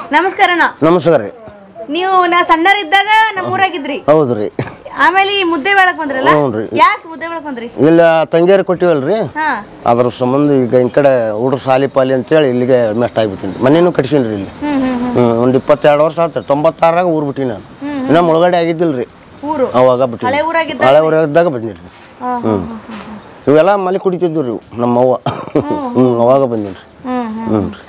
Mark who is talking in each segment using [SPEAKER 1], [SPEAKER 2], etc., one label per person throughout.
[SPEAKER 1] ನಮಸ್ಕಾರ ಅಣ್ಣ
[SPEAKER 2] ನಮಸ್ಕಾರ ರೀ
[SPEAKER 1] ನೀವು ನಾ ಸಣ್ಣರಿದ್ದಾಗ ನಮ್ಮ ಊರಾಗಿದ್ರಿ
[SPEAKER 2] ಹೌದು ರೀ
[SPEAKER 1] ಆಮೇಲೆ ಈ ಮುದ್ದೆ ಬೆಳಕ್ ಬಂದ್ರಲ್ಲ
[SPEAKER 2] ಹ್ಞೂ ರೀ
[SPEAKER 1] ಯಾಕೆ ಮುದ್ದೆ ಬೆಳಕ್ ಬಂದ್ರಿ
[SPEAKER 2] ಇಲ್ಲ ತಂಗಿಯರು ಕೊಟ್ಟಿವಲ್ರಿ
[SPEAKER 1] ಹಾ
[SPEAKER 2] ಅದ್ರ ಸಂಬಂಧ ಈಗ ಈ ಕಡೆ ಹುಡ್ರು ಸಾಲಿ ಪಾಲಿ ಅಂತೇಳಿ ಇಲ್ಲಿಗೆ ಮೆಸ್ಟ್ ಆಗಿಬಿಟ್ಟಿನಿ ಮನೇನು ಕಟ್ಸೀನಿ ರೀ ಇಲ್ಲಿ
[SPEAKER 1] ಹ್ಮ್ ಹ್ಮ್ ಹ್ಮ್
[SPEAKER 2] ಹ್ಞೂ ಒಂದು ಇಪ್ಪತ್ತೆರಡು ವರ್ಷ ಆಯ್ತು ತೊಂಬತ್ತಾರಾಗ ಊರು ಬಿಟ್ಟಿನಿ ನಾನು ಇನ್ನೂ ಮುಳುಗಡೆ ಆಗಿದ್ದಿಲ್ಲ ರೀ
[SPEAKER 1] ಊರು
[SPEAKER 2] ಅವಾಗ ಬಿಟ್ಟಿನಿ
[SPEAKER 1] ಹಳೆ ಊರಾಗಿದ್ದ
[SPEAKER 2] ಹಳೆ ಊರಾಗಿದ್ದಾಗ ಬಂದಿನಿ ರೀ
[SPEAKER 1] ಹಾ,
[SPEAKER 2] ಹ್ಞೂ ಇವೆಲ್ಲ ಮಲಿ ಕುಡಿತಿದ್ವು ರೀ ಇವು, ನಮ್ಮ ಅವ್ವ ಹ್ಞೂ ಅವಾಗ ಬಂದೀನಿ ರೀ
[SPEAKER 1] ಹ್ಮ್ ಹ್ಮ್
[SPEAKER 2] ಹ್ಞೂ ರೀ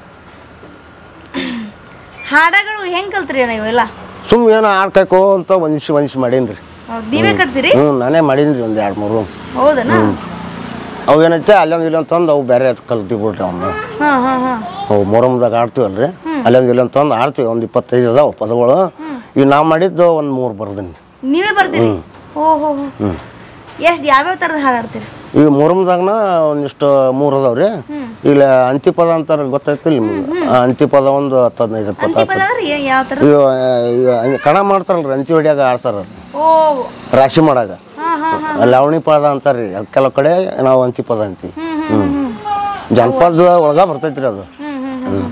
[SPEAKER 1] ಹಾಡಗಳು ಹೆಂಗ್ ಕಲ್ತ್ರಿ ಅಣ್ಣ ಇವೆಲ್ಲ
[SPEAKER 2] ಸುಮ್ಮನೆ ಏನೋ ಆಡ್ಕಾಕೋ ಅಂತ ಒಂದಿಸಿ ಒಂದಿಸಿ ಮಾಡೀನಿ ರೀ
[SPEAKER 1] ಹೌದ್, ನೀವೇ ಕಟ್ತೀರಿ
[SPEAKER 2] ಹ್ಞೂ ನಾನೇ ಮಾಡೀನಿ ರೀ ಒಂದು ಎರಡು ಮೂರು
[SPEAKER 1] ಹೌದನ
[SPEAKER 2] ಅವು ಏನೈತೆ ಅಲ್ಲೊಂದು ಇಲ್ಲೊಂದು ತಂದು ಅವು ಬೇರೆ ಕಲ್ತಿ ಬಿಡ್ರಿ ಅವನ್ನ
[SPEAKER 1] ಹಾ ಹಾ ಹಾ
[SPEAKER 2] ಅವು ಮೊರಮ್ದಾಗ ಆಡ್ತೀವಲ್ರಿ ಅಲ್ಲೊಂದು ಇಲ್ಲೊಂದು ತಂದು ಆಡ್ತೀವಿ ಒಂದು ಇಪ್ಪತ್ತೈದು ಅದಾವ ಪದಗಳು ಈಗ ನಾವು ಮಾಡಿದ್ದು ಒಂದು ಮೂರು ಬರ್ದೀನಿ
[SPEAKER 1] ನೀವೇ ಬರ್ತೀರಿ ಓ ಹೋ ಹೋ
[SPEAKER 2] ಹ್ಞೂ
[SPEAKER 1] ಎಷ್ಟ್ ಯಾವ್ಯಾವ ತರದ ಹಾಡಾಡ್ತೀರಿ
[SPEAKER 2] ಈಗ ಮೊರಮ್ದಾಗನ ಒಂದಿಷ್ಟು ಮೂರು ಅದಾವ ರೀ ಈಗ ಅಂತಿಪದ ಅಂತಾರೆ ಗೊತ್ತೈತಿಲ್ಲ ನಿಮ್ಗೆ ಆ ಅಂತಿಪದ ಒಂದು ಹತ್ತು ಹದಿನೈದು ಇಪ್ಪತ್ತು
[SPEAKER 1] ಅಂತಿಪದ ಅಂದ್ರೆ ಏ- ಯಾವ ತರ
[SPEAKER 2] ಇವು ಈಗ ಅಂದ್- ಕಣ ಮಾಡ್ತಾರಲ್ರಿ ಅಂತಿ ಹೊಡ್ಯಾಗ ಆಡ್ತಾರ
[SPEAKER 1] ಓ
[SPEAKER 2] ರಾಶಿ ಮಾಡಾಗ
[SPEAKER 1] ಹಾ ಹಾ ಹಾ
[SPEAKER 2] ಲವಣಿ ಪದ ಅಂತಾರೆ ರೀ ಕೆಲವು ಕಡೆ ನಾವು ಅಂತಿಪದ ಅಂತೀವಿ
[SPEAKER 1] ಹ್ಮ್ ಹ್ಮ್ ಹ್ಮ್
[SPEAKER 2] ಜನಪದ ಒಳಗ ಬರ್ತೈತ್ರಿ ಅದು
[SPEAKER 1] ಹ್ಮ್ ಹ್ಮ್ ಹ್ಮ್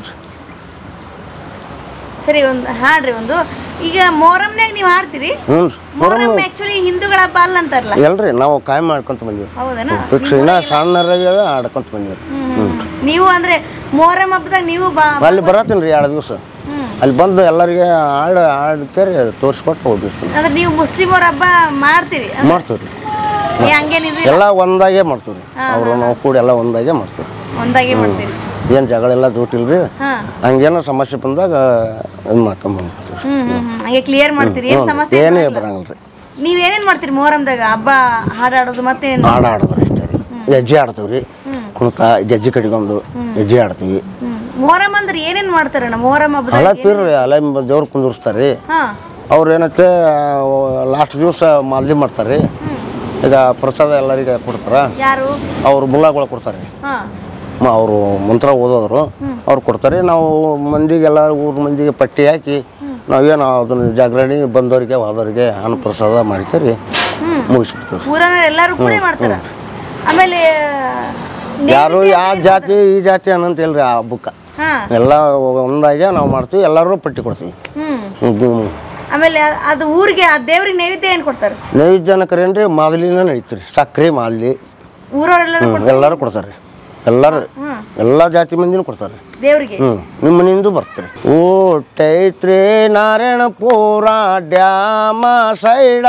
[SPEAKER 1] ಸರಿ ಒಂದು ಹಾಡ್ರಿ ಒಂದು ಈಗ ಮೊಹರಂನ್ಯಾಗ ನೀವು ಹಾಡ್ತೀರಿ
[SPEAKER 2] ಹ್ಞೂ ರೀ
[SPEAKER 1] ಮೊಹರಂ ಆಕ್ಚುಲಿ ಹಿಂದೂಗಳ ಹಬ್ಬ ಅಲ್ಲ ಅಂತಾರಲ್ಲ
[SPEAKER 2] ಎಲ್ರಿ ನಾವು ಕಾಯಂ ಮಾಡ್ಕೊಂತ ಬಂದೀವಿ
[SPEAKER 1] ಹೌದನ
[SPEAKER 2] ಫಿಕ್ಸ್ ಇನ್ನ ಸಣ್ಣರಾಗ ಆಡ್ಕೊಂತ ಬಂದೀವಿ
[SPEAKER 1] ನೀವು ಅಂದ್ರೆ ಮೊಹರಂ ಹಬ್ಬದಾಗ ನೀವು ಬಾ
[SPEAKER 2] ಅಲ್ಲಿ ಬರತ್ತೀನಿ ರೀ ಎರಡು ದಿವಸ
[SPEAKER 1] ಹ್ಮ್
[SPEAKER 2] ಅಲ್ಲಿ ಬಂದು ಎಲ್ಲರಿಗೆ ಹಾಡು ಹಾಡ್ತೇರಿ ತೋರಿಸ್ಕೊಟ್ಟು ಹೋಗಿರ್ತೀನಿ
[SPEAKER 1] ಅಂದ್ರೆ ನೀವು ಮುಸ್ಲಿಂ ಅವ್ರ ಹಬ್ಬ ಮಾಡ್ತೀರಿ
[SPEAKER 2] ಮಾಡ್ತೀವಿ ರೀ
[SPEAKER 1] ಏ, ಹಂಗೇನಿದು
[SPEAKER 2] ಎಲ್ಲ ಒಂದಾಗೆ ಮಾಡ್ತೀವಿ ರೀ ಅವರು ನಾವು ಕೂಡಿ ಎಲ್ಲ ಒಂದಾಗೆ ಮಾಡ್ತೀವಿ
[SPEAKER 1] ಒಂದಾಗೆ ಮಾಡ್ತೀರಿ
[SPEAKER 2] ಏನು ಜಗಳೆಲ್ಲ ದುಡ್ಡಿಲ್ರಿ
[SPEAKER 1] ಹಾ
[SPEAKER 2] ಹಂಗೇನೋ ಸಮಸ್ಯೆ ಬಂದಾಗ ಇದು ಮಾಡ್ಕೊಂಬಂದ್ಬಿಡ್ತೀವಿ
[SPEAKER 1] ಹ್ಮ್ ಹ್ಮ್ ಹ್ಮ್ ಹಂಗೆ ಕ್ಲಿಯರ್ ಮಾಡ್ತೀರಿ ಏನ್ ಸಮಸ್ಯೆ
[SPEAKER 2] ಏನೇ ಬರಂಗಿಲ್ಲ ರೀ
[SPEAKER 1] ನೀವ್ ಏನೇನ್ ಮಾಡ್ತೀರಿ ಮೊಹರಂದಾಗ ಹಬ್ಬ ಹಾಡಾಡೋದು ಮತ್ತೇನ್
[SPEAKER 2] ಹಾಡು ಆಡೋದು ರೀ ಅಷ್ಟೇ ರೀ ಗೆಜ್ಜೆ ಆಡ್ತೀವಿ ರೀ ಕುಣಿತ ಗೆಜ್ಜೆ ಕಟ್ಕೊಂಡು ಗೆಜ್ಜೆ ಆಡ್ತೀವಿ
[SPEAKER 1] ಹ್ಮ್ ಮೊಹರಂ ಅಂದ್ರೆ ಏನೇನ್ ಮಾಡ್ತಾರಣ್ಣ ಮೊಹರಂ ಹಬ್ಬದಾಗ
[SPEAKER 2] ಹಳೆ ಪೀರ್ ಹಳೆ ದೇವ್ರು ಕುಂದಿರ್ಸ್ತಾರೆ ರೀ
[SPEAKER 1] ಹಾ
[SPEAKER 2] ಅವ್ರು ಏನೈತೆ ಲಾಸ್ಟ್ ದಿವಸ ಮಾಲ್ದಿ ಮಾಡ್ತಾರೆ ರೀ ಈಗ ಪ್ರಸಾದ ಎಲ್ಲರಿಗೆ ಕೊಡ್ತಾರ
[SPEAKER 1] ಯಾರು
[SPEAKER 2] ಅವ್ರು ಮುಲ್ಲಾಗಳು ಕೊಡ್ತಾರೆ
[SPEAKER 1] ಹಾ
[SPEAKER 2] ಅವರು ಮಂತ್ರ ಓದೋದ್ರು ಅವ್ರು ಕೊಡ್ತಾರೆ ನಾವು ಮಂದಿಗೆಲ್ಲ ಊರ ಮಂದಿಗೆ ಪಟ್ಟಿ ಹಾಕಿ ನಾವೇನು ಅದನ್ನ ಜಾಗರಣೆ ಬಂದವರಿಗೆ ಹೋದವರಿಗೆ ಅನ್ನ ಪ್ರಸಾದ ಮಾಡ್ಕೇರಿ
[SPEAKER 1] ಹ್ಮ್
[SPEAKER 2] ಮುಗಿಸ್ಬಿಡ್ತೀವಿ
[SPEAKER 1] ಊರನ್ನ ಎಲ್ಲಾರು ಕೂಡ ಮಾಡ್ತಾರ ಆಮೇಲೆ
[SPEAKER 2] ಯಾರು ಯಾವ ಜಾತಿ ಈ ಜಾತಿ ಅನ್ನಂತ ಇಲ್ರಿ ಆ ಹಬ್ಬಕ್ಕೆ
[SPEAKER 1] ಹಾ
[SPEAKER 2] ಎಲ್ಲ ಒಂದಾಗೆ ನಾವು ಮಾಡ್ತೀವಿ ಎಲ್ಲರೂ ಪಟ್ಟಿ ಕೊಡ್ತೀವಿ
[SPEAKER 1] ಹ್ಮ್
[SPEAKER 2] ಹ್ಮ್, ಹ್ಮ್.
[SPEAKER 1] ಆಮೇಲೆ ಅ- ಅದು ಊರಿಗೆ ಆ ದೇವ್ರಿಗೆ ನೈವೇದ್ಯ ಏನ್ ಕೊಡ್ತಾರ
[SPEAKER 2] ನೈವೇದ್ಯನ ಕರೇನ್ರಿ ಮಾದಲಿನ ನಡೀತೀರಿ ಸಕ್ರೆ ಮಾದಲಿ
[SPEAKER 1] ಊರವರೆಲ್ಲರೂ
[SPEAKER 2] ಹ್ಞೂ ಎಲ್ಲರೂ ಕೊಡ್ತಾರೆ ಎಲ್ಲರೂ
[SPEAKER 1] ಹ್ಮ್
[SPEAKER 2] ಎಲ್ಲ ಜಾತಿ ಮಂದಿನೂ ಕೊಡ್ತಾರೆ
[SPEAKER 1] ದೇವ್ರಿಗೆ
[SPEAKER 2] ಹ್ಞೂ ನಿಮ್ಮ ಮನೆಯಿಂದ ಬರ್ತೀರಿ ಊಟೈತ್ರಿ ನಾರಾಯಣಪುರ ಡ್ಯಾಮ ಸೈಡ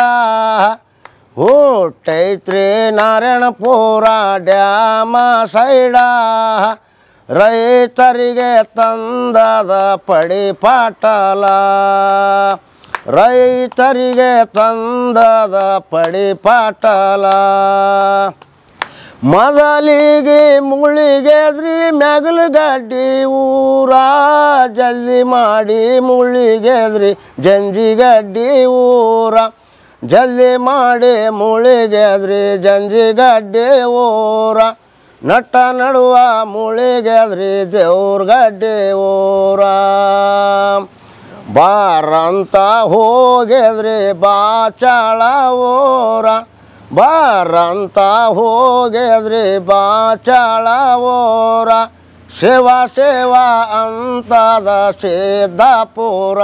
[SPEAKER 2] ಊಟೈತ್ರಿ ನಾರಾಯಣಪುರ ಡ್ಯಾಮ ಸೈಡ ರೈತರಿಗೆ ತಂದದ ಪಡಿ ಪಾಟಲ ರೈತರಿಗೆ ತಂದದ ಪಡಿ ಪಾಟಲ ಮೊದಲಿಗೆ ಮುಳಿಗೆದ್ರಿ ಮೆಗಲಗಡ್ಡಿ ಊರ ಜಲ್ದಿ ಮಾಡಿ ಮುಳಿಗೆದ್ರಿ ಜಂಜಿಗಡ್ಡಿ ಊರ ಜಲ್ದಿ ಮಾಡಿ ಮುಳಿಗೆದ್ರಿ ಜಂಜಿಗಡ್ಡಿ ಊರ ನಟ್ಟ ನಡುವ ಮುಳಿಗೆದ್ರಿ ದೇವ್ರಗಡ್ಡಿ ಊರ ಬಾರಂತ ಹೋಗೆದ್ರಿ ಬಾಚಾಳ ಊರ ಬಾರಂತ ಹೋಗೆದ್ರಿ ಬಾಚಾಳ ಓರ ಸೇವಾ ಸೇವಾ ಅಂತದ ಸಿದ್ದಾಪುರ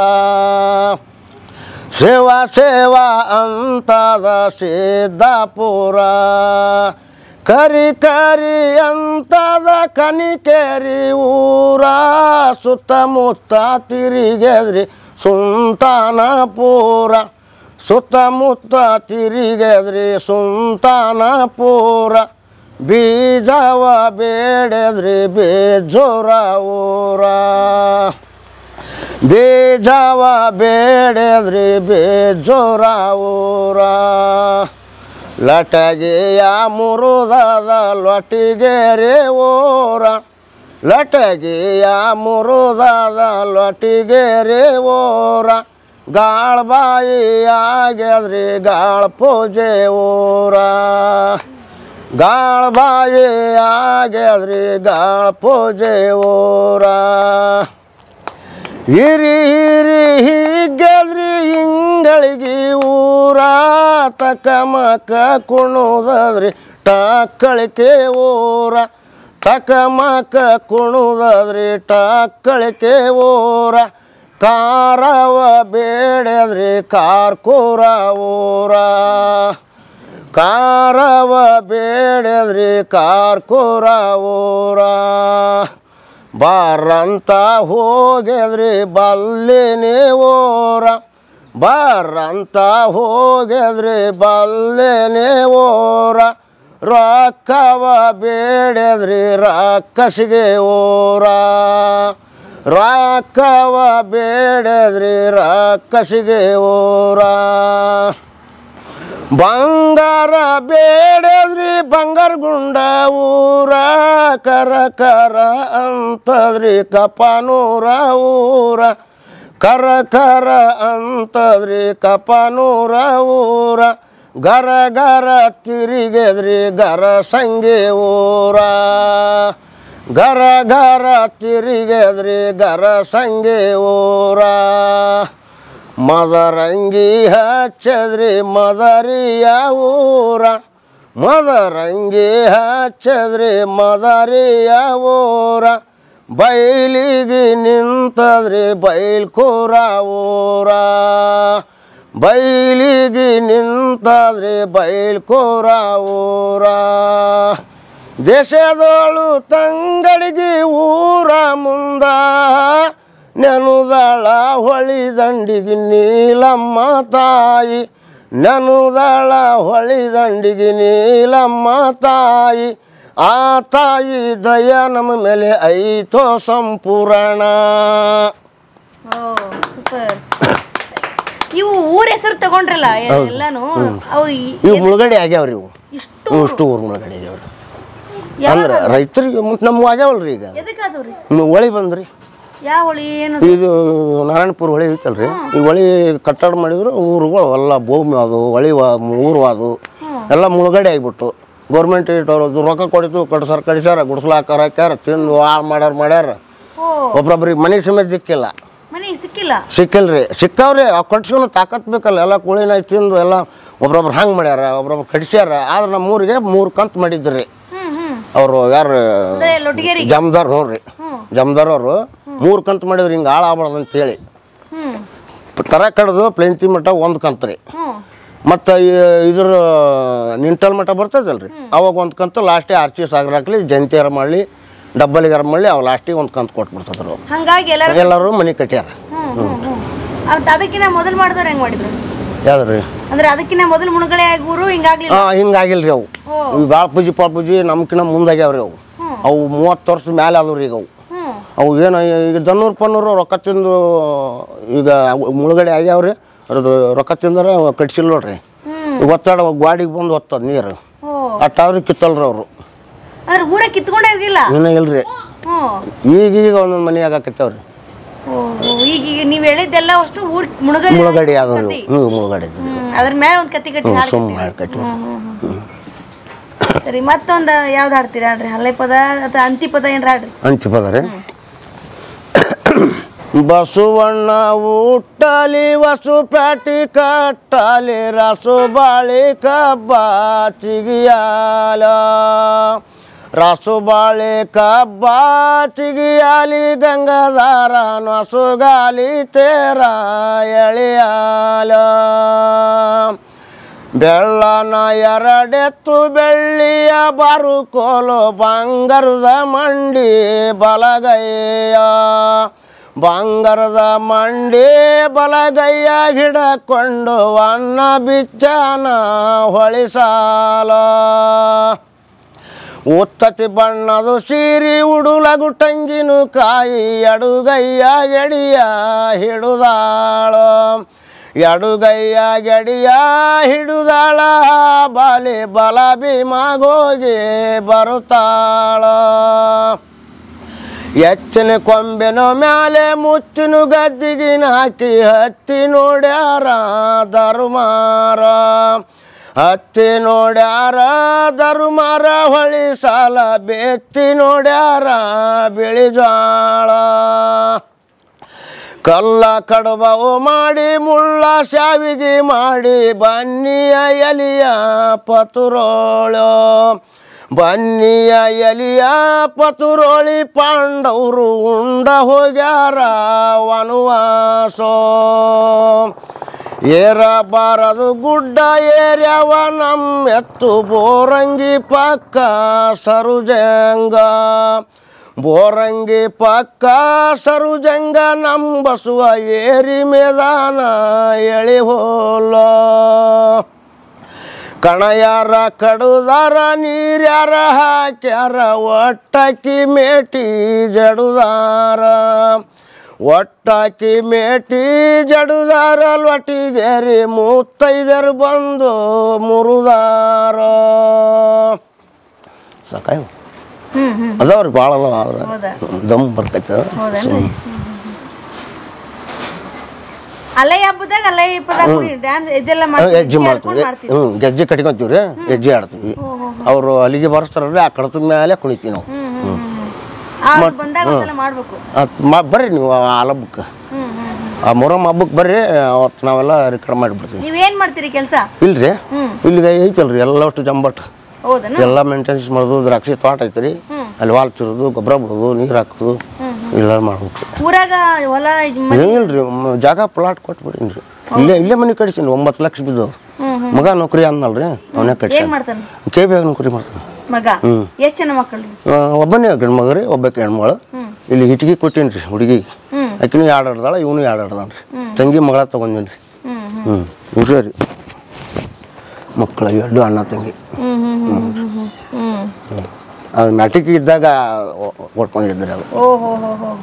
[SPEAKER 2] ಸೇವಾ ಸೇವಾ ಅಂತದ ಸಿದ್ದಾಪುರ ಕರಿ ಕರಿ ಅಂತದ ಕನಿಕೇರಿ ಊರ ಸುತ್ತಮುತ್ತ ತಿರುಗೆದ್ರಿ ಸುಂತಾನಪುರ ಸುತ್ತಮುತ್ತ ತಿರುಗೆದ್ರಿ ಸುಂತಾನಪುರ ಬೀಜವ ಬೇಡದ್ರಿ ಬೇಜೋರ ಊರ ಬೀಜವ ಬೇಡದ್ರಿ ಬೇಜೋರ ಊರ ಲಟಗೆಯ ಮುರುದದ ಲೊಟಿಗೆರೆ ಓರ ಲಟಗೆಯ ಮುರುದದ ಲೊಟಿಗೆರೆ ಓರ ಗಾಳ ಬಾಯಿ ಆಗ್ಯದ್ರಿ ಗಾಳ ಪೂಜೆ ಊರ ಗಾಳ ಬಾಯಿ ಆಗ್ಯದ್ರಿ ಗಾಳ ಪೂಜೆ ಊರ ಹಿರಿ ಹಿರಿ ಹಿಗ್ಗದ್ರಿ ಹಿಂಗಳಿಗೆ ಊರ ತಕ ಮಕ ಕುಣುದದ್ರಿ ಟಕ್ಕಳಿಕೆ ಊರ ತಕಮಕ ಕುಣುದದ್ರಿ ಟಕ್ಕಳಿಕೆ ಊರ ಕಾರವ ಬೇಡದ್ರಿ ಕಾರ್ಕೂರ ಊರ ಕಾರವ ಬೇಡದ್ರಿ ಕಾರ್ಕೂರ ಊರ ಬಾರಂತ ಹೋಗ್ಯದ್ರಿ ಬಲ್ಲಿನಿ ಊರ ಬಾರಂತ ಹೋಗ್ಯದ್ರಿ ಬಲ್ಲಿನಿ ಊರ ರೊಕ್ಕವ ಬೇಡದ್ರಿ ರಕ್ಕಸಿಗೆ ಊರ ರೊಕ್ಕವ ಬೇಡದ್ರಿ ರಕ್ಕಸಿಗೆ ಊರ ಬಂಗಾರ ಬೇಡದ್ರಿ ಬಂಗಾರ ಗುಂಡ ಊರ ಕರ ಕರ ಅಂತದ್ರಿ ಕಪನೂರ ಊರ ಕರ ಕರ ಅಂತದ್ರಿ ಕಪನೂರ ಊರ ಗರ ಗರ ತಿರುಗಿದ್ರಿ ಗರ ಸಂಗೆ ಊರ ಗರ ಗರ ತಿರುಗಿದ್ರಿ ಗರ ಸಂಗೆ ಊರ ಮದರಂಗಿ ಹಚ್ಚದ್ರಿ ಮದರಿಯ ಊರ ಮದರಂಗಿ ಹಚ್ಚದ್ರಿ ಮದರಿಯ ಊರ ಬೈಲಿಗೆ ನಿಂತದ್ರಿ ಬೈಲ್ಕೂರ ಊರ ಬೈಲಿಗೆ ನಿಂತದ್ರಿ ಬೈಲ್ಕೂರ ಊರ ದೇಶದೋಳು ತಂಗಡಿಗೆ ಊರ ಮುಂದ ನೆನುದಳ ಹೊಳಿ ದಂಡಿಗೆ ನೀಲಮ್ಮ ತಾಯಿ ನೆನುದಳ ಹೊಳಿ ದಂಡಿಗೆ ನೀಲಮ್ಮ ತಾಯಿ ಆ ತಾಯಿ ದಯ ನಮ್ಮ ಮೇಲೆ ಐತೋ ಸಂಪೂರ್ಣ
[SPEAKER 1] ಓ ಸೂಪರ್ ಇವು ಊರ ಹೆಸರು ತಗೊಂಡ್ರಲ್ಲ ಎ- ಎಲ್ಲಾನು ಅವು ಈ-
[SPEAKER 2] ಇವು ಮುಳುಗಡೆ ಆಗ್ಯಾವ್ರಿ ಇವು
[SPEAKER 1] ಇಷ್ಟು
[SPEAKER 2] ಇವು ಇಷ್ಟು ಊರು ಮುಳುಗಡೆ ಆಗ್ಯಾವ್ರಿ
[SPEAKER 1] ಯಾವ
[SPEAKER 2] ಅಂದ್ರೆ ರೈತರಿಗೆ ಮತ್ತು ನಮ್ಮ ಆಗ್ಯಾವಲ್ರಿ ಈಗ
[SPEAKER 1] ಎದಕ್ಕಾದವ್ರಿ
[SPEAKER 2] ಇನ್ನು ಹೊಳಿ ಬಂದ್ರಿ
[SPEAKER 1] ಯಾವ ಹೊಳಿ ಏನು
[SPEAKER 2] ಇದು ನಾರಾಯಣಪುರ ಹೊಳಿ ಐತಲ್ರಿ ಈ ಹೊಳಿ ಕಟ್ಟಡ ಮಾಡಿದ್ರು ಊರುಗಳು ಎಲ್ಲ ಭೂಮಿ ಅದು ಹೊಳಿ ಊರು ಅದು ಎಲ್ಲ ಮುಳುಗಡೆ ಆಗಿಬಿಟ್ಟು ಗೌರ್ಮೆಂಟ್ ಇಟ್ಟವ್ರು ರೊಕ್ಕ ಕೊಡಿತು ಕಟ್ಸಾರ ಕಡಿಸ್ಯಾರ ಗುಡ್ಸ್ಲಾಕಾರ ಹಾಕ್ಯಾರ ತಿಂದು ಹಾಳು ಮಾಡ್ಯಾರ ಮಾಡ್ಯಾರ
[SPEAKER 1] ಓ
[SPEAKER 2] ಒಬ್ರೊಬ್ರಿಗೆ ಮನೆ ಸಮೇತ ದಿಕ್ಕಿಲ್ಲ
[SPEAKER 1] ಮನೆ ಸಿಕ್ಕಿಲ್ಲ
[SPEAKER 2] ಸಿಕ್ಕಿಲ್ರಿ ಸಿಕ್ಕವ್ರಿ ಆ ಕಟ್ಸ್ಕೊಂಡು ತಾಕತ್ ಬೇಕಲ್ಲ ಎಲ್ಲ ಕೋಳಿನ ತಿಂದು ಎಲ್ಲ ಒಬ್ರೊಬ್ರು ಹಂಗೆ ಮಾಡ್ಯಾರ ಒಬ್ರೊಬ್ರು ಕಡಿಸ್ಯಾರ ಆದ್ರೆ ನಮ್ಮ ಊರಿಗೆ ಮೂರು ಕಂತು ಮಾಡಿದ್ರಿ
[SPEAKER 1] ಹ್ಮ್ ಹ್ಮ್
[SPEAKER 2] ಅವರು ಯಾರು
[SPEAKER 1] ಅಂದ್ರೆ ಲೊಟ್ಟಿಗೇರಿ
[SPEAKER 2] ಜಮ್ದಾರ್ ನೋಡ್ರಿ
[SPEAKER 1] ಹ್ಮ್
[SPEAKER 2] ಜಮ್ದಾರ್ ಅವರು ಮೂರು ಕಂತು ಮಾಡಿದ್ರು ಹಿಂಗೆ ಹಾಳಾಗ್ಬಾರ್ದು ಅಂತೇಳಿ
[SPEAKER 1] ಹ್ಮ್
[SPEAKER 2] ತರ ಕಡ್ದು ಪ್ಲೆಂತಿ ಮಠ ಒಂದು ಕಂತು ರೀ
[SPEAKER 1] ಹ್ಮ್
[SPEAKER 2] ಮತ್ತು ಇದ್ರ ನಿಂಟಲ್ ಮಠ ಬರ್ತದಲ್ರಿ ಅವಾಗ ಒಂದು ಕಂತು ಲಾಸ್ಟಿಗೆ ಆರ್ಚಿ ಸಾಗರ ಹಾಕ್ಲಿ ಜಯಂತಿಯಾರ ಮಾಡಲಿ ಡಬ್ಬಲಿಗಾರ ಮಾಡಲಿ ಅವು ಲಾಸ್ಟಿಗೆ ಒಂದು ಕಂತು ಕೊಟ್ಬಿಡ್ತದ್ರು
[SPEAKER 1] ಹಂಗಾಗಿ ಎಲ್ಲರೂ
[SPEAKER 2] ಎಲ್ಲರೂ ಮನೆ ಕಟ್ಯಾರ
[SPEAKER 1] ಹ್ಮ್ ಹ್ಮ್ ಹ್ಮ್ ಅದ್ ಅದಕ್ಕಿಂತ ಮೊದಲು ಮಾಡಿದವ್ರು ಹೆಂಗ್ ಮಾಡಿದ್ರು
[SPEAKER 2] ಯಾವ್ದ್ರಿ
[SPEAKER 1] ಅಂದ್ರೆ ಅದಕ್ಕಿಂತ ಮೊದಲು ಮುಳುಗಡೆ ಆಗೂರು ಹಿಂಗಾಗ್ಲಿಲ್ಲ
[SPEAKER 2] ಹಾಂ ಹಿಂಗಾಗಿಲ್ಲ ರೀ ಅವು
[SPEAKER 1] ಓ
[SPEAKER 2] ಇವು ಭಾಳ ಪೂಜಿ ಪಾಳ ಪೂಜಿ ನಮ್ಕಿನ್ನ ಮುಂದಾಗ್ಯಾವ ರೀ ಅವು
[SPEAKER 1] ಹ್ಮ್.
[SPEAKER 2] ಅವು ಮೂವತ್ತು ವರ್ಷದ ಮೇಲೆ ಅದಾವ ರೀ ಈಗ ಅವು
[SPEAKER 1] ಹ್ಮ್
[SPEAKER 2] ಅವು ಏನು ಈಗ ದನ್ನೂರು ಪನ್ನೂರು ರೊಕ್ಕ ತಿಂದು ಈಗ ಅವು ಮುಳುಗಡೆ ಆಗ್ಯಾವ್ರಿ ಅದ್ರದ್ದು ರೊಕ್ಕ ತಿಂದ್ರೆ ಕಟ್ಸಿಲ್ಲ ನೋಡ್ರಿ
[SPEAKER 1] ಹ್ಮ್
[SPEAKER 2] ಈಗ ಒತ್ತಡ ಗಾಡಿಗೆ ಬಂದು ಒತ್ತದ ನೀರು
[SPEAKER 1] ಓ
[SPEAKER 2] ಅಟ್ಟಾದ್ರೂ ಕಿತ್ತಲ್ರಿ ಅವರು
[SPEAKER 1] ಅಂದ್ರೆ ಊರ ಕಿತ್ಕೊಂಡೇ ಹೋಗಿಲ್ಲ
[SPEAKER 2] ಇನ್ನೂ ಇಲ್ರಿ
[SPEAKER 1] ಹ್ಮ್
[SPEAKER 2] ಈಗ ಈಗ ಒಂದೊಂದು ಮನೆ ಆಗಾಕತ್ತವ್ರಿ
[SPEAKER 1] ಓ ಓ, ಈಗ ಈಗ ನೀವ್ ಹೇಳಿದ್ದೆಲ್ಲ ಅಷ್ಟು ಊರ್ ಮುಳುಗಡೆ
[SPEAKER 2] ಮುಳುಗಡೆ ಆದವ್ರಿ ಹ್ಞೂ ಮುಳುಗಡೆ ಇದ್ರಿ
[SPEAKER 1] ಹ್ಮ್ ಅದ್ರ ಮೇಲೆ ಒಂದ್ ಕತ್ತಿ ಕಟ್ಟಿ ಹಾಡ್
[SPEAKER 2] ಸುಮ್ಮನೆ ಮಾಡಿ ಕಟ್ಟಿ
[SPEAKER 1] ಹ್ಮ್, ಹ್ಮ್, ಹ್ಮ್. ಸರಿ ಮತ್ತೊಂದು ಯಾವ್ದು ಹಾಡ್ತೀರಾ ಹಾಡ್ರಿ ಹಲ್ಲೆ ಪದ ಅಥವಾ ಅಂತಿ ಪದ ಏನ್ರ ಹಾಡ್ರಿ
[SPEAKER 2] ಅಂತಿಪದ ರೀ ಬಸವಣ್ಣ ಊಟಲಿ ವಸು ಪ್ಯಾಟಿ ಕಟ್ಟಲಿ ರಸು ಬಾಳಿ ಕಬ್ಬ ಚಿಗಿಯಾಲ ರಸು ಬಾಳಿ ಕಬ್ಬ ಚಿಗಿಯಾಲಿ ಗಂಗಾಧಾರ ನಸುಗಾಲಿ ತೇರ ಎಳಿಯಾಲ ಬೆಳ್ಳನ ಎರಡೆತ್ತು ಬೆಳ್ಳಿಯ ಬರುಕೋಲು ಬಂಗಾರದ ಮಂಡಿ ಬಲಗೈಯ ಬಂಗಾರದ ಮಂಡಿ ಬಲಗೈಯ ಹಿಡಕೊಂಡು ಅನ್ನ ಬಿಚ್ಚನ ಹೊಳಿಸಾಲ ಉತ್ತತಿ ಬಣ್ಣದು ಸೀರಿ ಉಡುಲಗು ಟಂಗಿನು ಕಾಯಿ ಅಡುಗಯ್ಯ ಎಡಿಯ ಹಿಡುದಾಳು ಎಡುಗಯ್ಯ ಗೆಡಿಯ ಹಿಡುದಾಳ ಬಾಲಿ ಬಲ ಭೀಮಗೋಗಿ ಬರುತ್ತಾಳ ಎಚ್ಚಿನ ಕೊಂಬೆನ ಮ್ಯಾಲೆ ಮುಚ್ಚಿನ ಗದ್ದಿಗಿನ ಹಾಕಿ ಹತ್ತಿ ನೋಡ್ಯಾರ ಧರ್ಮಾರ ಹತ್ತಿ ನೋಡ್ಯಾರ ಧರ್ಮಾರ ಹೊಳಿ ಸಾಲ ಬೆತ್ತಿ ನೋಡ್ಯಾರ ಬಿಳಿ ಜ್ವಾಳ ಕಲ್ಲ ಕಡಬವು ಮಾಡಿ ಮುಳ್ಳ ಶಾವಿಗೆ ಮಾಡಿ ಬನ್ನಿಯ ಎಲಿಯ ಪತುರೋಳು ಬನ್ನಿಯ ಎಲಿಯ ಪತುರೋಳಿ ಪಾಂಡವರು ಉಂಡ ಹೋಗ್ಯಾರ ವನವಾಸೋ ಏರಬಾರದು ಗುಡ್ಡ ಏರ್ಯವ ನಮ್ಮ ಎತ್ತು ಬೋರಂಗಿ ಪಕ್ಕ ಸರುಜಂಗ ಬೋರಂಗಿ ಪಕ್ಕ ಸರುಜಂಗ ನಮ್ಮ ಬಸುವ ಏರಿ ಮೇದಾನ ಎಳಿ ಹೋಲ ಕಣಯಾರ ಕಡುದಾರ ನೀರ್ಯಾರ ಹಾಕ್ಯಾರ ಒಟ್ಟಕ್ಕಿ ಮೇಟಿ ಜಡುದಾರ ಒಟ್ಟಾಕಿ ಮೇಟಿ ಜಡುದಾರ ಲೊಟ್ಟಿಗೆರಿ ಮೂತ್ತೈದರು ಬಂದು ಮುರುದಾರ ಸಾಕಾಯ್
[SPEAKER 1] ಹ್ಮ್ ಹ್ಮ್
[SPEAKER 2] ಅದಾವ್ರಿ ಭಾಳ ಅದಾವ ಆದ್ರೆ
[SPEAKER 1] ಹೌದಾ
[SPEAKER 2] ದಮ್ ಬರ್ತೈತೆ
[SPEAKER 1] ಹೌದೇನ್ರಿ ಅಲ್ಲೇ ಹಬ್ಬದಾಗ ಅಲ್ಲೇ ಹಬ್ಬದಾಗ ಡ್ಯಾನ್ಸ್ ಇದೆಲ್ಲ
[SPEAKER 2] ಹೆಜ್ಜೆ ಮಾಡ್ತೀವಿ
[SPEAKER 1] ಮಾಡ್ತೀವಿ
[SPEAKER 2] ಹ್ಞೂ ಗೆಜ್ಜೆ ಕಟ್ಕೊಂತೀವಿ ರೀ ಹೆಜ್ಜೆ ಆಡ್ತೀವಿ ಅವರು ಅಲ್ಲಿಗೆ ಬರ್ಸ್ತಾರಲ್ರಿ ಆ ಕಡತದ ಮೇಲೆ ಕುಣಿತೀವಿ ನಾವು
[SPEAKER 1] ಹ್ಮ್ ಹ್ಮ್ ಹ್ಮ್ ಹ್ಮ್ ಅವ್ರು ಬಂದಾಗ ಒಂದ್ಸಲ ಮಾಡ್ಬೇಕು
[SPEAKER 2] ಅತ್ ಮಾ ಬರ್ರಿ ನೀವು ಆ ಹಬ್ಬಕ್ಕೆ
[SPEAKER 1] ಹ್ಮ್ ಹ್ಮ್ ಹ್ಮ್
[SPEAKER 2] ಆ ಮೊರಮ್ ಹಬ್ಬಕ್ಕೆ ಬರ್ರಿ ಅವತ್ತು ನಾವೆಲ್ಲ ರಿಕಾರ್ಡ್ ಮಾಡಿಬಿಡ್ತೀವಿ
[SPEAKER 1] ನೀವೇನ್ ಮಾಡ್ತೀರಿ ಕೆಲಸ
[SPEAKER 2] ಇಲ್ರಿ
[SPEAKER 1] ಹ್ಮ್
[SPEAKER 2] ಇಲ್ಲಿಗೆ ಐತಲ್ರಿ ಎಲ್ಲ ಅಷ್ಟು ಜಂಬಟ್
[SPEAKER 1] ಹೌದನ
[SPEAKER 2] ಎಲ್ಲ ಮೇಂಟೆನೆನ್ಸ್ ಮಾಡೋದು ದ್ರಾಕ್ಷಿ ತೋಟ ಐತ್ರಿ
[SPEAKER 1] ಹ್ಮ್.
[SPEAKER 2] ಅಲ್ಲಿ ವಾಲ್ ತಿರೋದು ಗೊಬ್ಬರ ಬಿಡೋದು ನೀರು ಹಾಕೋದು
[SPEAKER 1] ಹ್ಮ್
[SPEAKER 2] ಎಲ್ಲ ಮಾಡ್ಬೇಕು
[SPEAKER 1] ಊರಾಗ ಹೊಲ ಮ-
[SPEAKER 2] ಏನಿಲ್ರಿ ಮ- ಜಾಗ ಪ್ಲಾಟ್ ಕೊಟ್ಬಿಡಿನ್ರಿ ಇಲ್ಲೇ ಇಲ್ಲೇ ಮನೆ ಕಟ್ಸೀನಿ ಒಂಬತ್ತು ಲಕ್ಷ ಬಿದ್ದು
[SPEAKER 1] ಹ್ಮ್ ಹ್ಮ್
[SPEAKER 2] ಮಗ ನೌಕರಿ ಅನ್ನಲ್ರಿ ಅವನೇ
[SPEAKER 1] ಏನ್
[SPEAKER 2] ಕಟ್ಸಿ
[SPEAKER 1] ಮಾಡ್ತಾನ
[SPEAKER 2] ಕೆ ಬಿ ನೌಕರಿ ಮಾಡ್ತಾನೆ
[SPEAKER 1] ಮಗ
[SPEAKER 2] ಹ್ಮ್.
[SPEAKER 1] ಎಷ್ಟ್ ಜನ ಮಕ್ಕಳು
[SPEAKER 2] ಆ, ಒಬ್ಬನೇ ಗಂಡು ಮಗ ರೀ ಒಬ್ಬಕ್ಕೆ ಹೆಣ್ಮಗಳು
[SPEAKER 1] ಹ್ಮ್
[SPEAKER 2] ಇಲ್ಲಿ ಹಿಟ್ಟಿಗೆ ಕೊಟ್ಟೀನಿ ರೀ ಹುಡುಗಿಗೆ
[SPEAKER 1] ಹ್ಮ್
[SPEAKER 2] ಆಕಿನೂ ಎರಡು ಆಡ್ದಾಳ ಇವನು ಎರಡು ಆಡ್ದಾನ ರೀ
[SPEAKER 1] ಹ್ಮ್.
[SPEAKER 2] ತಂಗಿ ಮಗಳ ತೊಗೊಂಡೀನಿ ರೀ
[SPEAKER 1] ಹ್ಮ್ ಹ್ಮ್
[SPEAKER 2] ಹ್ಞೂ ಇವ್ರೇ ರೀ ಮಕ್ಕಳ ಎರಡು ಅಣ್ಣ ತಂಗಿ
[SPEAKER 1] ಹ್ಮ್ ಹ್ಮ್ ಹ್ಮ್ ಹ್ಮ್ ಹ್ಮ್ ಹ್ಮ್
[SPEAKER 2] ಅದು ನಾಟಕ ಇದ್ದಾಗ ಕೊಟ್ಕೊಂಡಿದ್ರಿ ಅದು
[SPEAKER 1] ಓ ಹೋ ಹೋ ಹೋ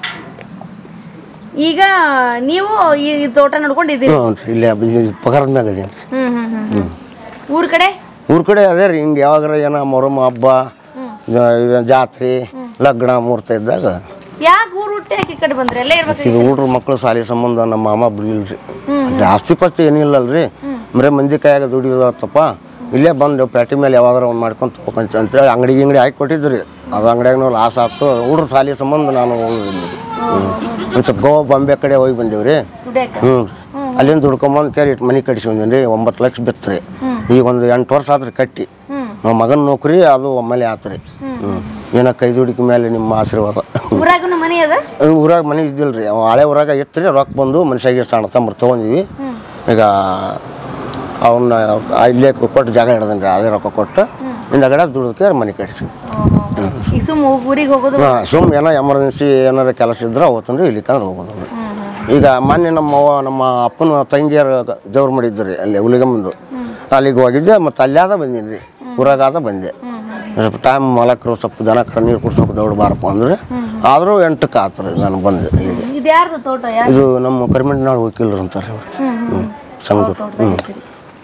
[SPEAKER 1] ಈಗ ನೀವು ಈ ಈ ತೋಟ ನೋಡ್ಕೊಂಡಿದ್ದೀರಿ
[SPEAKER 2] ಹ್ಞೂ ರೀ ಇಲ್ಲೇ ಬಿ- ಪಗಾರದ ಮ್ಯಾಗ ಅದೇನು ರೀ
[SPEAKER 1] ಹ್ಮ್ ಹ್ಮ್ ಹ್ಮ್ ಹ್ಮ್ ಊರ್ ಕಡೆ
[SPEAKER 2] ಊರ ಕಡೆ ಅದೇ ರೀ ಹಿಂಗೆ ಯಾವಾಗಾರ ಏನೋ ಮೊರಮ್ಮ ಹಬ್ಬ
[SPEAKER 1] ಹ್ಮ್
[SPEAKER 2] ಜ- ಇದು ಜಾತ್ರೆ ಲಗ್ನ ಮುಹೂರ್ತ ಇದ್ದಾಗ
[SPEAKER 1] ಯಾಕೆ ಊರ್ ಹುಟ್ಟಿ ಯಾಕೆ ಈ ಕಡೆ ಬಂದ್ರಿ ಅಲ್ಲೇ ಇರ್ಬೇಕು
[SPEAKER 2] ಇದು ಹುಡ್ರು ಮಕ್ಕಳು ಶಾಲೆ ಸಂಬಂಧ ನಮ್ಮ ಮಾಮ ಬಿಡ್ಲಿಲ್ರಿ
[SPEAKER 1] ಹ್ಮ್
[SPEAKER 2] ಜಾಸ್ತಿ ಪಸ್ತಿ ಏನಿಲ್ಲಲ್ರಿ ಬರೀ ಮಂದಿ ಕೈಯಾಗ ದುಡಿಯೋದತ್ತಪ್ಪ ಇಲ್ಲೇ ಬಂದು ಪ್ಯಾಟಿ ಮೇಲೆ ಯಾವಾಗಾರ ಒಂದು ಮಾಡ್ಕೊಂತ ಹೋಗ್ಕೊಂತ ಅಂತೇಳಿ ಅಂಗಡಿ ಗಿಂಗಡಿ ಹಾಕಿ ಕೊಟ್ಟಿದ್ರಿ ಅದು ಅಂಗಡಿಯಾಗ ಲಾಸ್ ಆಗ್ತು ಹುಡ್ರು ಶಾಲೆ ಸಂಬಂಧ ನಾನು ಹೋಗಿದ್ದೀನಿ ಒಂದು ಸ್ವಲ್ಪ ಗೋವಾ ಬಾಂಬೆ ಕಡೆ ಹೋಗಿ ಬಂದೀವಿ
[SPEAKER 1] ದುಡ್ಯಾಕ
[SPEAKER 2] ಹ್ಞೂ ಅಲ್ಲಿಂದ ದುಡ್ಕೊಂಬಂದು ಕೇರಿ ಇಟ್ಟು ಮನೆ ಕಟ್ಸಿ ಬಂದೀನಿ ಒಂಬತ್ತು ಲಕ್ಷ ಬಿತ್ತು ರೀ
[SPEAKER 1] ಹ್ಮ್.
[SPEAKER 2] ಈಗ ಒಂದು ಎಂಟು ವರ್ಷ ಆತ್ರಿ ಕಟ್ಟಿ
[SPEAKER 1] ಹ್ಮ್
[SPEAKER 2] ನಮ್ಮ ಮಗನ ನೌಕರಿ ಅದು ಒಮ್ಮೆಲೆ ಆತ್ರಿ ಹ್ಞೂ ಏನೋ ಕೈ ದುಡಿಕೆ ಮೇಲೆ ನಿಮ್ಮ ಆಶೀರ್ವಾದ
[SPEAKER 1] ಊರಾಗನು ಮನೆ ಅದ
[SPEAKER 2] ಅದು ಊರಾಗ ಮನೆ ಇದ್ದಿಲ್ರಿ ಅವ ಹಳೆ ಊರಾಗ ಇತ್ತು ರೀ ರೊಕ್ಕ ಬಂದು ಮನುಷ್ಯಾಗೆ ಸಣ್ಣ ತಮ್ಮ ತೊಗೊಂಡಿವಿ
[SPEAKER 1] ಹ್ಮ್
[SPEAKER 2] ಈಗ ಅವನ್ನ ಇಲ್ಲೇ ಕೊಟ್ಟು ಜಾಗ ಹಿಡ್ದನ್ರಿ ರೀ ಅದೇ ರೊಕ್ಕ ಕೊಟ್ಟು ಹಿಂದಗಡೆ ದುಡ್ದಕ್ಕೆ ಮನೆ ಕಟ್ಸಿ
[SPEAKER 1] ಈಗ ಸುಮ್ ಊರಿಗೆ ಹೋಗೋದು
[SPEAKER 2] ಹಾಂ ಸುಮ್ ಏನೋ ಎಮರ್ಜೆನ್ಸಿ ಏನಾರ ಕೆಲಸ ಇದ್ರೆ ಅವತ್ತಂದ್ರೆ ಇಲ್ಲಿಕಂದ್ರೆ ಹೋಗೋದು
[SPEAKER 1] ಹ್ಮ್ ಹ್ಮ್
[SPEAKER 2] ಈಗ ಮೊನ್ನೆ ನಮ್ಮ ಅವ್ವ ನಮ್ಮ ಅಪ್ಪನ ತಂಗಿಯರ ದೇವ್ರು ಮಾಡಿದ್ರು ರೀ ಅಲ್ಲಿ ಹುಲಿಗಮ್ಮಂದು ಅಲ್ಲಿಗೆ ಹೋಗಿದ್ದೆ ಮತ್ತು ಅಲ್ಲಾದ ಬಂದೀನಿ ರೀ ಊರಾಗಾದ ಬಂದೆ
[SPEAKER 1] ಹ್ಮ್ ಹ್ಮ್
[SPEAKER 2] ಸ್ವಲ್ಪ ಟೈಮ್ ಮಲಕರು ಸ್ವಲ್ಪ ದನಕ್ಕೆ ನೀರು ಕುಡ್ಸ್ಬೇಕು ದೌಡ್ ಬಾರಪ್ಪ ಅಂದ್ರೆ ಆದರೂ ಎಂಟಕ್ಕೆ ಆತ್ರಿ ನಾನು ಬಂದೆ ಇಲ್ಲಿಗೆ
[SPEAKER 1] ಇದು ಯಾರ್ದು ತೋಟ ಯಾರು
[SPEAKER 2] ಇದು ನಮ್ಮ ಕರಿಮೆಂಟ್ನಾಳು ವಕೀಲರು ಅಂತಾರೆ ಅವ್ರು
[SPEAKER 1] ಹ್ಮ್ ಹ್ಮ್
[SPEAKER 2] ಸಂಗೂರು
[SPEAKER 1] ತೋಟದಾಗ ಇರ್ತೀರಿ.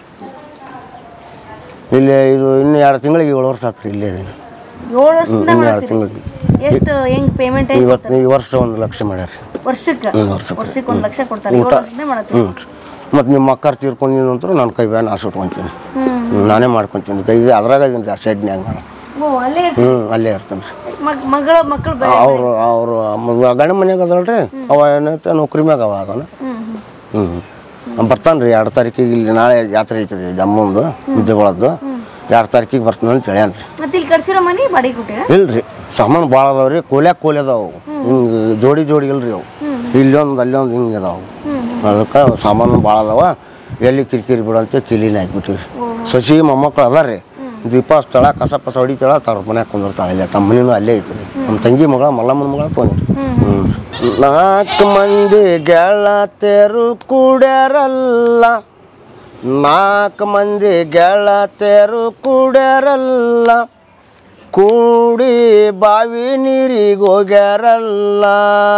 [SPEAKER 2] ಇಲ್ಲಿ ಇದು ಇನ್ನು ಎರಡು ತಿಂಗಳಿಗೆ ಏಳು ವರ್ಷ ಆತ್ರಿ ಇಲ್ಲೇ ಇದೀನಿ
[SPEAKER 1] ಏಳು ವರ್ಷದಿಂದ
[SPEAKER 2] ಇನ್ನು ಎರಡು
[SPEAKER 1] ಮಾಡ್ತೀರಿ
[SPEAKER 2] ತಿಂಗಳಿಗೆ
[SPEAKER 1] ಎಷ್ಟು ಹೆಂಗ್ ಪೇಮೆಂಟ್
[SPEAKER 2] ಇವತ್ತು ಈ ವರ್ಷ ಒಂದು ಲಕ್ಷ ಮಾಡ್ಯಾರ
[SPEAKER 1] ವರ್ಷಕ್ಕೆ
[SPEAKER 2] ಹ್ಮ್, ವರ್ಷಕ್ಕೆ.
[SPEAKER 1] ವರ್ಷಕ್ಕೆ ಒಂದ್ ಲಕ್ಷ ಕೊಡ್ತಾರೆ ಏಳು ವರ್ಷದಿಂದ ಮಾಡ್ತೀರಿ
[SPEAKER 2] ಹ್ಞೂ ಮತ್ತು ನಿಮ್ಮ ಅಕ್ಕಾರ ತೀರ್ಕೊಂಡಿದ್ದು ನಂತರ ನಾನು ಕೈ ಬ್ಯಾನ್ ಹಾಸಿಟ್ಕೊಂತೀನಿ
[SPEAKER 1] ಹ್ಮ್
[SPEAKER 2] ನಾನೇ ಮಾಡ್ಕೊತೀನಿ ಕೈ ಅದ್ರಾಗ ಇದೀನಿ ರೀ ಆ ಸೈಡ್ನ್ಯಾಗ ನಾನು
[SPEAKER 1] ಓ ಅಲ್ಲೇ ಇರ್ತೀರಿ.
[SPEAKER 2] ಹ್ಞೂ ಅಲ್ಲೇ ಇರ್ತೀನಿ ರೀ
[SPEAKER 1] ಮಗ್ ಮಗಳ ಮಕ್ಕಳು ಬೇರೆ
[SPEAKER 2] ಅವರು ಅವರು ಗಂಡ ಮನ್ಯಾಗ ಅದಲ್ರಿ ಅವ ಏನೈತೆ ನೌಕರಿ ಮ್ಯಾಗ ಅವ ಅದನ
[SPEAKER 1] ಹ್ಮ್ ಹ್ಮ್
[SPEAKER 2] ಹ್ಞೂ ಬರ್ತಾನೆ ರೀ ಎರಡು ತಾರೀಕಿಗೆ ಇಲ್ಲಿ ನಾಳೆ ಜಾತ್ರೆ ಐತೆ ರೀ ಜಮ್ಮಂದು ವಿದ್ಯೆಗಳದ್ದು ಎರಡು ತಾರೀಕಿಗೆ ಬರ್ತಾನೆ ಅಂತ ಹೇಳ್ಯಾನ ರೀ
[SPEAKER 1] ಮತ್ತೆ ಇಲ್ಲಿ ಕಟ್ಸಿರೋ ಮನಿ ಬಾಡಿಗೆ ಕೊಟ್ಟಿರ
[SPEAKER 2] ಇಲ್ರಿ ಸಾಮಾನು ಭಾಳ ಅದಾವ ರೀ ಕೋಲ್ಯಾಗ ಕೋಲಿ ಅದಾವು ಹಿಂಗೆ ಜೋಡಿ ಜೋಡಿ ಇಲ್ರಿ ಅವು ಇಲ್ಲೊಂದು ಅಲ್ಲೊಂದು ಹಿಂಗೆ ಅದಾವು ಅದಕ್ಕೆ ಸಾಮಾನು ಭಾಳ ಅದಾವ ಎಲ್ಲಿ ಕಿರಿಕಿರಿ ಬಿಡಂತ ಕಿಲಿನ ಹಾಕ್ಬಿಟ್ಟಿವಿ ಸಸಿ ಮೊಮ್ಮಕ್ಳು ಅದಾರ ರೀ ದೀಪ ಸ್ಥಳ ಕಸ ಪಸ ಹೊಡಿತಾಳ ತವ್ರ ಮನ್ಯಾಗ ಕುಂದಿರ್ತಾಳೆ ಇಲ್ಲೇ ತಮ್ಮ ಮನೇನು ಅಲ್ಲೇ ಐತಿ ರೀ ನಮ್ಮ ತಂಗಿ ಮಗಳ ಮಲ್ಲಮ್ಮನ ಮಗಳ ತೊಗೊಂಡ್ರಿ ಹ್ಞೂ ನಾಲ್ಕು ಮಂದಿ ಗೆಳತಿಯರು ಕೂಡ್ಯಾರಲ್ಲ ನಾಲ್ಕು ಮಂದಿ ಗೆಳತಿಯರು ಕೂಡ್ಯಾರಲ್ಲ ಕೂಡಿ ಬಾವಿ ನೀರಿಗೆ ಹೋಗ್ಯಾರಲ್ಲ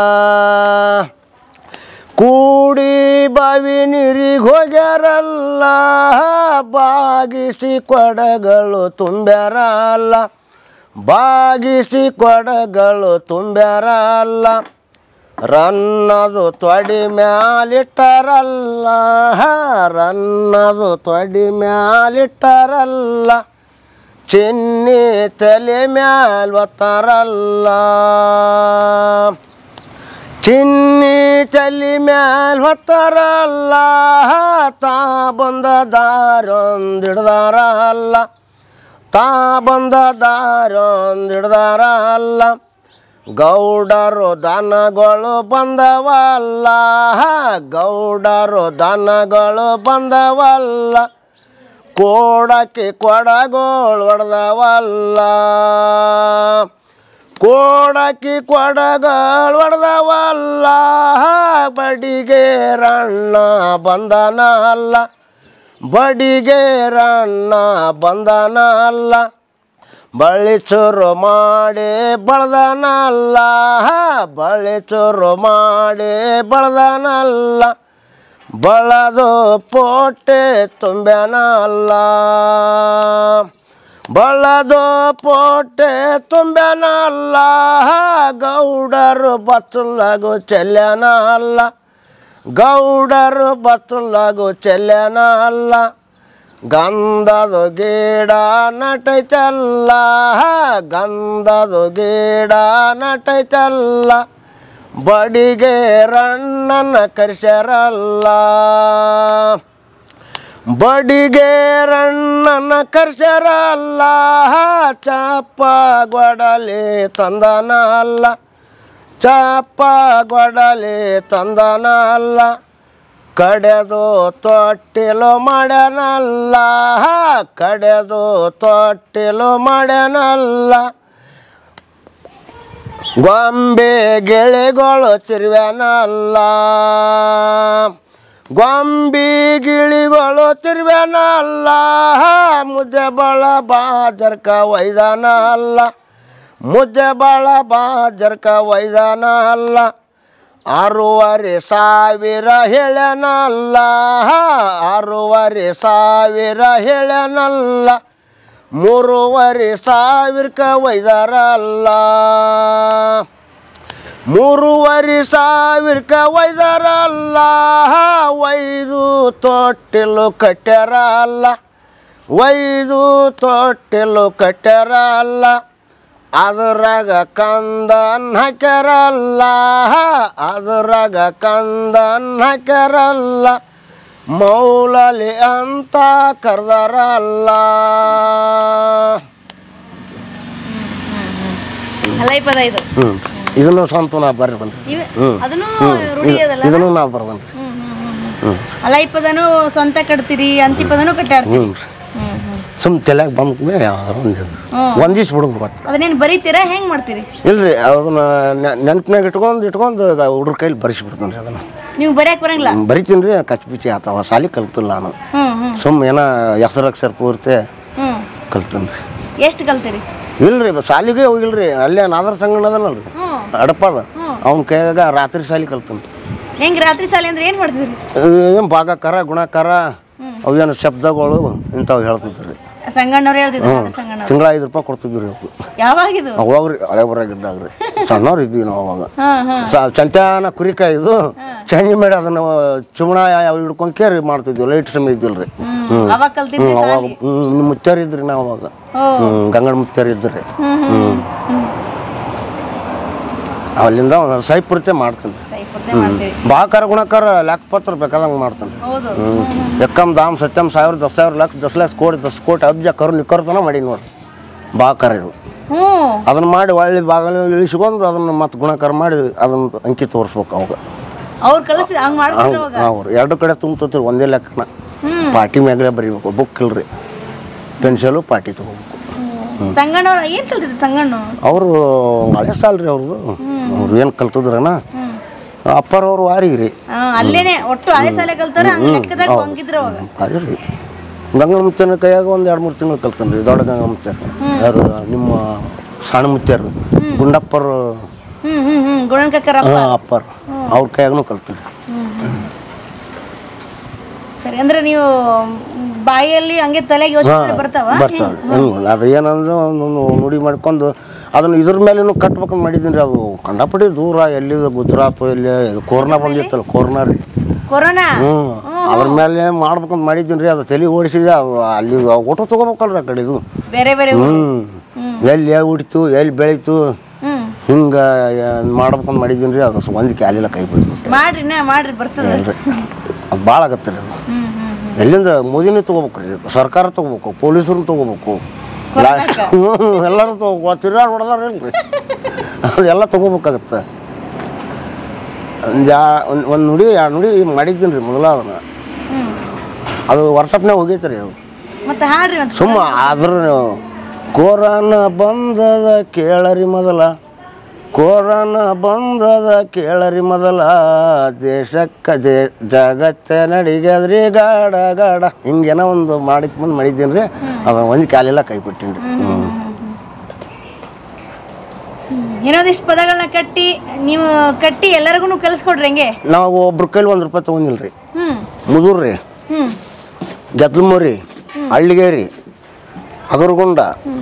[SPEAKER 2] ಕೂಡಿ ಬಾವಿ ನೀರಿಗೆ ಹೋಗ್ಯಾರಲ್ಲ ಬಾಗಿಸಿ ಕೊಡಗಳು ತುಂಬ್ಯಾರಲ್ಲ ಬಾಗಿಸಿ ಕೊಡಗಳು ತುಂಬ್ಯಾರಲ್ಲ ರನ್ನದು ತೊಡಿ ಮ್ಯಾಲಿಟ್ಟರಲ್ಲ ರನ್ನದು ತೊಡಿ ಮ್ಯಾಲಿಟ್ಟರಲ್ಲ ಚಿನ್ನಿ ತಲೆ ಮ್ಯಾಲ್ ಒತ್ತಾರಲ್ಲ ಚಿನ್ನಿ ತಲೆ ಮ್ಯಾಲ್ ಹೊತ್ತಾರಲ್ಲ ತಾ ಬಂದ ದಾರೊಂದಿಡ್ದಾರಲ್ಲ ತಾ ಬಂದ ದಾರೊಂದು ಹಿಡ್ದಾರ ಅಲ್ಲ ಗೌಡರು ದನಗಳು ಬಂದವಲ್ಲ ಗೌಡರು ದನಗಳು ಬಂದವಲ್ಲ ಕೋಡಕ್ಕೆ ಕೊಡಗೋಳು ಹೊಡೆದವಲ್ಲ ಕೋಡಕ್ಕಿ ಕೊಡಗಳು ಹೊಡೆದವಲ್ಲ ಬಡಿಗೆ ರಣ್ಣ ಬಂದನ ಅಲ್ಲ ಬಡಿಗೆ ರಣ್ಣ ಬಂದನ ಅಲ್ಲ ಬಳ್ಳಿ ಚೂರು ಮಾಡಿ ಬಳದನಲ್ಲ ಬಳ್ಳಿ ಚೂರು ಮಾಡಿ ಬಳದನಲ್ಲ ಬಳದು ಪೋಟೆ ತುಂಬ್ಯಾನಲ್ಲ ಬಳದು ಪೋಟೆ ತುಂಬ್ಯಾನಲ್ಲ ಗೌಡರು ಬತ್ತಲಾಗು ಚೆಲ್ಯಾನ ಅಲ್ಲ ಗೌಡರು ಬತ್ತಲಾಗು ಚೆಲ್ಯಾನ ಅಲ್ಲ ಗಂಧದ ಗಿಡ ನಟೈತಲ್ಲ ಗಂಧದ ಗಿಡ ನಟೈತಲ್ಲ ಬಡಿಗೆ ರಣ್ಣನ ಕರ್ಸ್ಯಾರಲ್ಲ ಬಡಿಗೆ ರಣ್ಣನ ಕರ್ಸ್ಯಾರಲ್ಲ ಚಾಪ ಗೊಡಲಿ ತಂದನ ಅಲ್ಲ ಚಾಪ ಗೊಡಲಿ ತಂದನ ಅಲ್ಲ ಕಡೆದು ತೊಟ್ಟಿಲು ಮಾಡ್ಯಾನಲ್ಲ ಕಡೆದು ತೊಟ್ಟಿಲು ಮಾಡ್ಯಾನಲ್ಲ ಗೊಂಬೆ ಗಿಳಿಗಳು ತಿರ್ವ್ಯಾನಲ್ಲ ಗೊಂಬಿ ಗಿಳಿಗಳು ತಿರ್ವ್ಯಾನಲ್ಲ ಮುದ್ದೆ ಬಳ ಬಾಜರ್ಕ ಒಯ್ದಾನ ಅಲ್ಲ ಮುದ್ದೆ ಬಳ ಬಾಜರ್ಕ ಒಯ್ದಾನ ಅಲ್ಲ ಆರೂವರೆ ಸಾವಿರ ಹೇಳನಲ್ಲ ಆರೂವರೆ ಸಾವಿರ ಹೇಳನಲ್ಲ ಮೂರುವರೆ ಸಾವಿರಕ್ಕೆ ಒಯ್ದಾರಲ್ಲ ಮೂರುವರೆ ಸಾವಿರಕ್ಕೆ ಒಯ್ದಾರಲ್ಲ ಒಯ್ದು ತೊಟ್ಟಿಲು ಕಟ್ಟ್ಯಾರ ಅಲ್ಲ ಒಯ್ದು ತೊಟ್ಟಿಲು ಕಟ್ಟ್ಯಾರ ಅಲ್ಲ ಅದ್ರಾಗ ಕಂದನ್ ಹಾಕ್ಯಾರಲ್ಲ ಅದ್ರಾಗ ಕಂದನ್ ಹಾಕ್ಯಾರಲ್ಲ ಮೌಲಲಿ ಅಂತ ಕರ್ದಾರಲ್ಲ
[SPEAKER 1] ಹಲೈ ಪದ ಇದು
[SPEAKER 2] ಹ್ಞೂ ಇದನ್ನು ಸ್ವಂತ ನಾ ಬರ್ರಿ ಬನ್ರಿ
[SPEAKER 1] ಇವೆ
[SPEAKER 2] ಹ್ಮ್.
[SPEAKER 1] ಅದನ್ನು ರೂಢಿ ಅದಲ್ಲ
[SPEAKER 2] ಇದನ್ನು ನಾವು ಬರ್ಬನ್ರಿ
[SPEAKER 1] ಹ್ಮ್ ಹ್ಮ್ ಹ್ಮ್ ಹ್ಮ್.
[SPEAKER 2] ಹ್ಞೂ
[SPEAKER 1] ಹಲೈ ಪದನು ಸ್ವಂತ ಕಟ್ತೀರಿ ಅಂತಿ ಪದನು ಕಟ್ಟಾಡ್ತೀರಿ
[SPEAKER 2] ಹ್ಞೂ
[SPEAKER 1] ಹ್ಮ್ ಹ್ಮ್
[SPEAKER 2] ಸುಮ್ ತಲೆಯಾಗ ಬಂದ್ಮೇಲೆ ಯಾವ್ದಾರು ಒಂದು
[SPEAKER 1] ಹ್ಮ್
[SPEAKER 2] ಒಂದಿವ್ಸ ಬಿಡುದು ಗೊತ್ತು
[SPEAKER 1] ಅದನ್ನೇನು ಬರೀತೀರಾ ಹೆಂಗ್ ಮಾಡ್ತೀರಿ
[SPEAKER 2] ಇಲ್ರಿ ಅದನ್ನ ನೆನಪಿನಾಗ ಇಟ್ಕೊಂಡು ಇಟ್ಕೊಂಡು ಹುಡ್ರ ಕೈಲಿ ಬರೆಸ್ಬಿಡ್ತೀನಿ ರೀ ಅದನ್ನು
[SPEAKER 1] ನೀವು ಬರೆಯಕ್ ಬರಂಗಿಲ್ಲ
[SPEAKER 2] ಬರಿತೀನಿ ರೀ ಕಚ್ಚಿ ಪಿಚ್ಚಿ ಆತಾವ ಸಾಲಿ ಕಲ್ತಿಲ್ಲ ನಾನು
[SPEAKER 1] ಹ್ಮ್ ಹ್ಮ್
[SPEAKER 2] ಸುಮ್ ಏನೋ ಹೆಸರು ಅಕ್ಷರ ಪೂರ್ತಿ
[SPEAKER 1] ಹ್ಮ್
[SPEAKER 2] ಕಲ್ತೀನಿ ರೀ
[SPEAKER 1] ಎಷ್ಟು ಕಲ್ತೀರಿ
[SPEAKER 2] ಇಲ್ರಿ ಸಾಲಿಗೆ ಹೋಗಿಲ್ರಿ ಅಲ್ಲೇ ನಾದ್ರ ಸಂಗಣ ಅದನಲ್ರಿ
[SPEAKER 1] ಹ್ಮ್
[SPEAKER 2] ಅಡಪದ ಅವ್ನ ಕೈಯಾಗ ರಾತ್ರಿ ಸಾಲಿ ಕಲ್ತೀನಿ
[SPEAKER 1] ಹೆಂಗ್ ರಾತ್ರಿ ಸಾಲಿ ಅಂದ್ರೆ ಏನ್ ಮಾಡ್ತಿದ್ರಿ
[SPEAKER 2] ಏನು ಭಾಗಕಾರ ಗುಣಕಾರ ಅವೇನು ಶಬ್ದಗಳು ಇಂಥವು ಹೇಳ್ತಿದ್ರಿ
[SPEAKER 1] ಸಂಗಣ್ಣವ್ರು ಹೇಳ್ತಿದ್ರು ರಾತ್ರಿ ಸಂಗಣ್ಣವ್ರು
[SPEAKER 2] ತಿಂಗಳ ಐದು ರೂಪಾಯಿ ಕೊಡ್ತಿದ್ವಿ ರೀ ಅವ್ರು
[SPEAKER 1] ಯಾವಾಗಿದು
[SPEAKER 2] ಅವಾಗ ರೀ ಹಳೆ ಬರಾಗಿದ್ದಾಗ ರೀ ಸಣ್ಣವ್ರು ಇದ್ವಿ ನಾವು ಅವಾಗ
[SPEAKER 1] ಹಾ ಹಾ
[SPEAKER 2] ಸ- ಚಂತ್ಯಾನ ಕುರಿಕಾಯ್ದು ಚಂಗಿ ಮಾಡಿ ಅದನ್ನ ಚುಮಣ ಯಾವ ಹಿಡ್ಕೊಂಡು ಕೇರಿ ಮಾಡ್ತಿದ್ವಿ ಲೈಟ್ ಸಮಯ ಇದ್ದಿಲ್ಲ ರೀ
[SPEAKER 1] ಹ್ಮ್ ಅವಾಗ ಕಲ್ತಿದ್ರಿ
[SPEAKER 2] ಅವಾಗ
[SPEAKER 1] ಸಾಲಿ
[SPEAKER 2] ಹ್ಮ್ ಮುತ್ಯಾರ ಇದ್ರಿ ನಾವು ಅವಾಗ
[SPEAKER 1] ಓ
[SPEAKER 2] ಹ್ಮ್ ಗಂಗಡ ಮುತ್ಯಾರ ಇದ್ರಿ
[SPEAKER 1] ಹ್ಮ್ ಹ್ಮ್ ಹ್ಮ್
[SPEAKER 2] ಅಲ್ಲಿಂದ ಸೈಪುರತೆ ಮಾಡ್ತೀನಿ
[SPEAKER 1] ಸೈಪುರ್ತೆ ಮಾಡ್ತೀವಿ
[SPEAKER 2] ಬಾಕಾರ ಗುಣಕಾರ ಲೆಕ್ಕಪತ್ರ ಬೇಕಾದಂಗೆ ಮಾಡ್ತೀನಿ
[SPEAKER 1] ಹೌದು
[SPEAKER 2] ಹ್ಮ್ ಎಕ್ಕಮ್ ದಾಮ್ ಸತ್ಯಮ್ ಸಾವಿರ ದಸ್ ಸಾವಿರ ಲಕ್ಷ ದಸ್ ಲಕ್ಷ ಕೋಟಿ ದಸ್ ಕೋಟಿ ಅಬ್ಜ ಕರು ನಿಕ್ಕರ್ತನ ಮಾಡಿ ನೋಡಿ ಬಾಕಾರ ಇದು
[SPEAKER 1] ಹ್ಮ್
[SPEAKER 2] ಅದನ್ನ ಮಾಡಿ ಒಳ್ಳೆ ಬಾಗಿಲು ಇಳಿಸ್ಕೊಂಡು ಅದನ್ನ ಮತ್ತೆ ಗುಣಕಾರ ಮಾಡಿ ಅದನ್ನ ಅಂಕಿ ತೋರಿಸ್ಬೇಕು ಅವಾಗ
[SPEAKER 1] ಅವ್ರು ಕಳಿಸಿ ಹಂಗ್ ಮಾಡಿಸಿದ್ರು ಅವಾಗ
[SPEAKER 2] ಅವ್ರು ಎರಡು ಕಡೆ ತುಂಬ್ತತ್ರಿ ಒಂದೇ ಲೆಕ್ಕನ
[SPEAKER 1] ಹ್ಮ್
[SPEAKER 2] ಪಾಟಿ ಮ್ಯಾಗಲೇ ಬರೀಬೇಕು ಬುಕ್ ಇಲ್ರಿ ಪೆನ್ಸಿಲು ಪಾಟಿ ತಗೋಬೇಕು
[SPEAKER 1] ಸಂಗಣ್ಣವ್ರ ಏನ್ ಕಲ್ತಿದ್ರು ಸಂಗಣ್ಣು
[SPEAKER 2] ಅವರು ಹಳೆ ಸಾಲ್ ರೀ ಅವ್ರದ್ದು ಅವ್ರು ಏನು ಕಲ್ತಿದ್ರನ
[SPEAKER 1] ಹ್ಮ್
[SPEAKER 2] ಅಪ್ಪರವ್ರು ವಾರಿಗೆ ರೀ
[SPEAKER 1] ಆ, ಅಲ್ಲೇನೆ ಒಟ್ಟು ಹಳೆ ಶಾಲೆ ಕಲ್ತಾರ ಹಂಗ್ ಲೆಕ್ಕದಾಗ ಹಂಗಿದ್ರು ಅವಾಗ
[SPEAKER 2] ಭಾರಿ ರೀ ಗಂಗಾ ಮುತ್ತನ ಕೈಯಾಗ ಒಂದು ಎರಡು ಮೂರು ತಿಂಗಳು ಕಲ್ತೇನೆ ರೀ ದೊಡ್ಡ ಗಂಗಾ ಮುತ್ಯಾರ ಯಾರು ನಿಮ್ಮ ಸಣ್ಣ ಮುತ್ಯಾರು ಗುಂಡಪ್ಪರು
[SPEAKER 1] ಹ್ಮ್ ಹ್ಮ್ ಹ್ಮ್ ಗುಣಕಕ್ಕರ
[SPEAKER 2] ಹಾಂ ಅಪ್ಪರ್ ಅವ್ರ ಕೈಯಾಗೂ ಕಲ್ತೀನಿ
[SPEAKER 1] ಸರಿ ಅಂದ್ರೆ ನೀವು ಬಾಯಲ್ಲಿ ಹಂಗೆ ತಲೆಗೆ ಯೋಚನೆ ಬರ್ತಾವ
[SPEAKER 2] ಬರ್ತಾವೆ ಹೆಂಗೆ ಅದು ಏನಂದ್ರೆ ಒಂದು ನುಡಿ ಮಾಡ್ಕೊಂಡು ಅದನ್ನ ಇದ್ರ ಮೇಲೇನು ಕಟ್ಬೇಕಂತ ಮಾಡಿದ್ದೀನಿ ರೀ ಅದು ಕಂಡಪಡಿ ದೂರ ಎಲ್ಲಿದು ಗುಜರಾತ್ ಎಲ್ಲಿ ಕೊರೋನಾ ಬಂದಿತ್ತಲ್ಲ ಕೊರೋನಾ ರೀ
[SPEAKER 1] ಕೊರೋನಾ
[SPEAKER 2] ಹ್ಞೂ ಅದ್ರ ಮೇಲೆ ಮಾಡ್ಬೇಕಂತ ಮಾಡಿದ್ದೀನಿ ರೀ ಅದು ತಲೆ ಓಡಿಸಿದೆ ಅದು ಅಲ್ಲಿ ಊಟ ತೊಗೋಬೇಕಲ್ರಿ ಆ ಕಡೆ ಇದು
[SPEAKER 1] ಬೇರೆ ಬೇರೆ ಊರು.
[SPEAKER 2] ಹ್ಞೂ ಎಲ್ಲಿ ಉಡಿತು ಎಲ್ಲಿ ಬೆಳೀತು
[SPEAKER 1] ಹ್ಮ್
[SPEAKER 2] ಹಿಂಗೆ ಮಾಡ್ಬೇಕಂತ ಮಾಡಿದ್ದೀನಿ ರೀ ಅದು ಒಂದು ಕ್ಯಾಲಿಲ್ಲ ಕೈ ಬಿಡ್ಬಿಟ್ಟು
[SPEAKER 1] ಮಾಡ್ರಿ ನಾ ಮಾಡ್ರಿ ಬರ್ತದ
[SPEAKER 2] ಹೇಳ್ರಿ ಅದು ಭಾಳ ಆಗತ್ತೆ ರೀ ಅದು
[SPEAKER 1] ಹ್ಮ್ ಹ್ಮ್ ಹ್ಮ್
[SPEAKER 2] ಎಲ್ಲಿಂದ ಮೋದಿನೇ ತೊಗೋಬೇಕು ರೀ ಸರ್ಕಾರ ತೊಗೋಬೇಕು ಪೊಲೀಸರು ತೊಗೋಬೇಕು
[SPEAKER 1] ಕೊರೋನಾಕ್ಕ?
[SPEAKER 2] ಹ್ಞೂ ಎಲ್ಲರೂ ತಗೋ ತಿರ್ಗಾಡಿ ಹೊಡೆದಾರೇನ್ರಿ ಅದೆಲ್ಲ ತಗೋಬೇಕಾಗತ್ತೆ ಒಂದು ಒಂದು ಒಂದು ನುಡಿ ಎರಡು ನುಡಿ ಮಾಡಿದ್ದೀನಿ ರೀ ಮೊದಲ ಅದನ್ನ
[SPEAKER 1] ಹ್ಮ್
[SPEAKER 2] ಅದು ವಾಟ್ಸಪ್ನಾಗ ಹೋಗೈತೆ ರೀ ಅದು
[SPEAKER 1] ಮತ್ತೆ ಹಾಡ್ರಿ ಮತ್ತೆ
[SPEAKER 2] ಸುಮ್ಮ ಆದ್ರೂ ಕೊರೋನ ಬಂದದ ಕೇಳರಿ ಮೊದಲ ಕೊರೋನ ಬಂದದ ಕೇಳರಿ ಮೊದಲ ದೇಶಕ್ಕೆ ದೇ ಜಗತ್ತ ನಡಿಗದ್ರಿ ಗಾಡ ಗಾಡ ಹಿಂಗೇನೋ ಒಂದು ಮಾಡಿ ಮುಂದೆ ಮಾಡಿದ್ದೀನಿ ರೀ ಅದು ಒಂದು ಕಾಲೆಲ್ಲ ಕೈ ಬಿಟ್ಟಿನಿ ರೀ ಹ್ಞೂ
[SPEAKER 1] ಏನೋದಿಷ್ಟು ಪದಗಳನ್ನ ಕಟ್ಟಿ ನೀವು ಕಟ್ಟಿ ಎಲ್ಲರಿಗೂ ಕಲಿಸ್ಕೊಡ್ರಿ ಹೆಂಗೆ
[SPEAKER 2] ನಾವು ಒಬ್ರ ಕೈಲಿ ಒಂದು ರೂಪಾಯಿ ತೊಗೊಂಡಿಲ್ಲ ರೀ
[SPEAKER 1] ಹ್ಮ್
[SPEAKER 2] ಮುದುರ್ರಿ
[SPEAKER 1] ಹ್ಮ್
[SPEAKER 2] ಗೆದ್ಲಮರಿ ಹಳ್ಳಿಗೇರಿ ಹಗರಗುಂಡ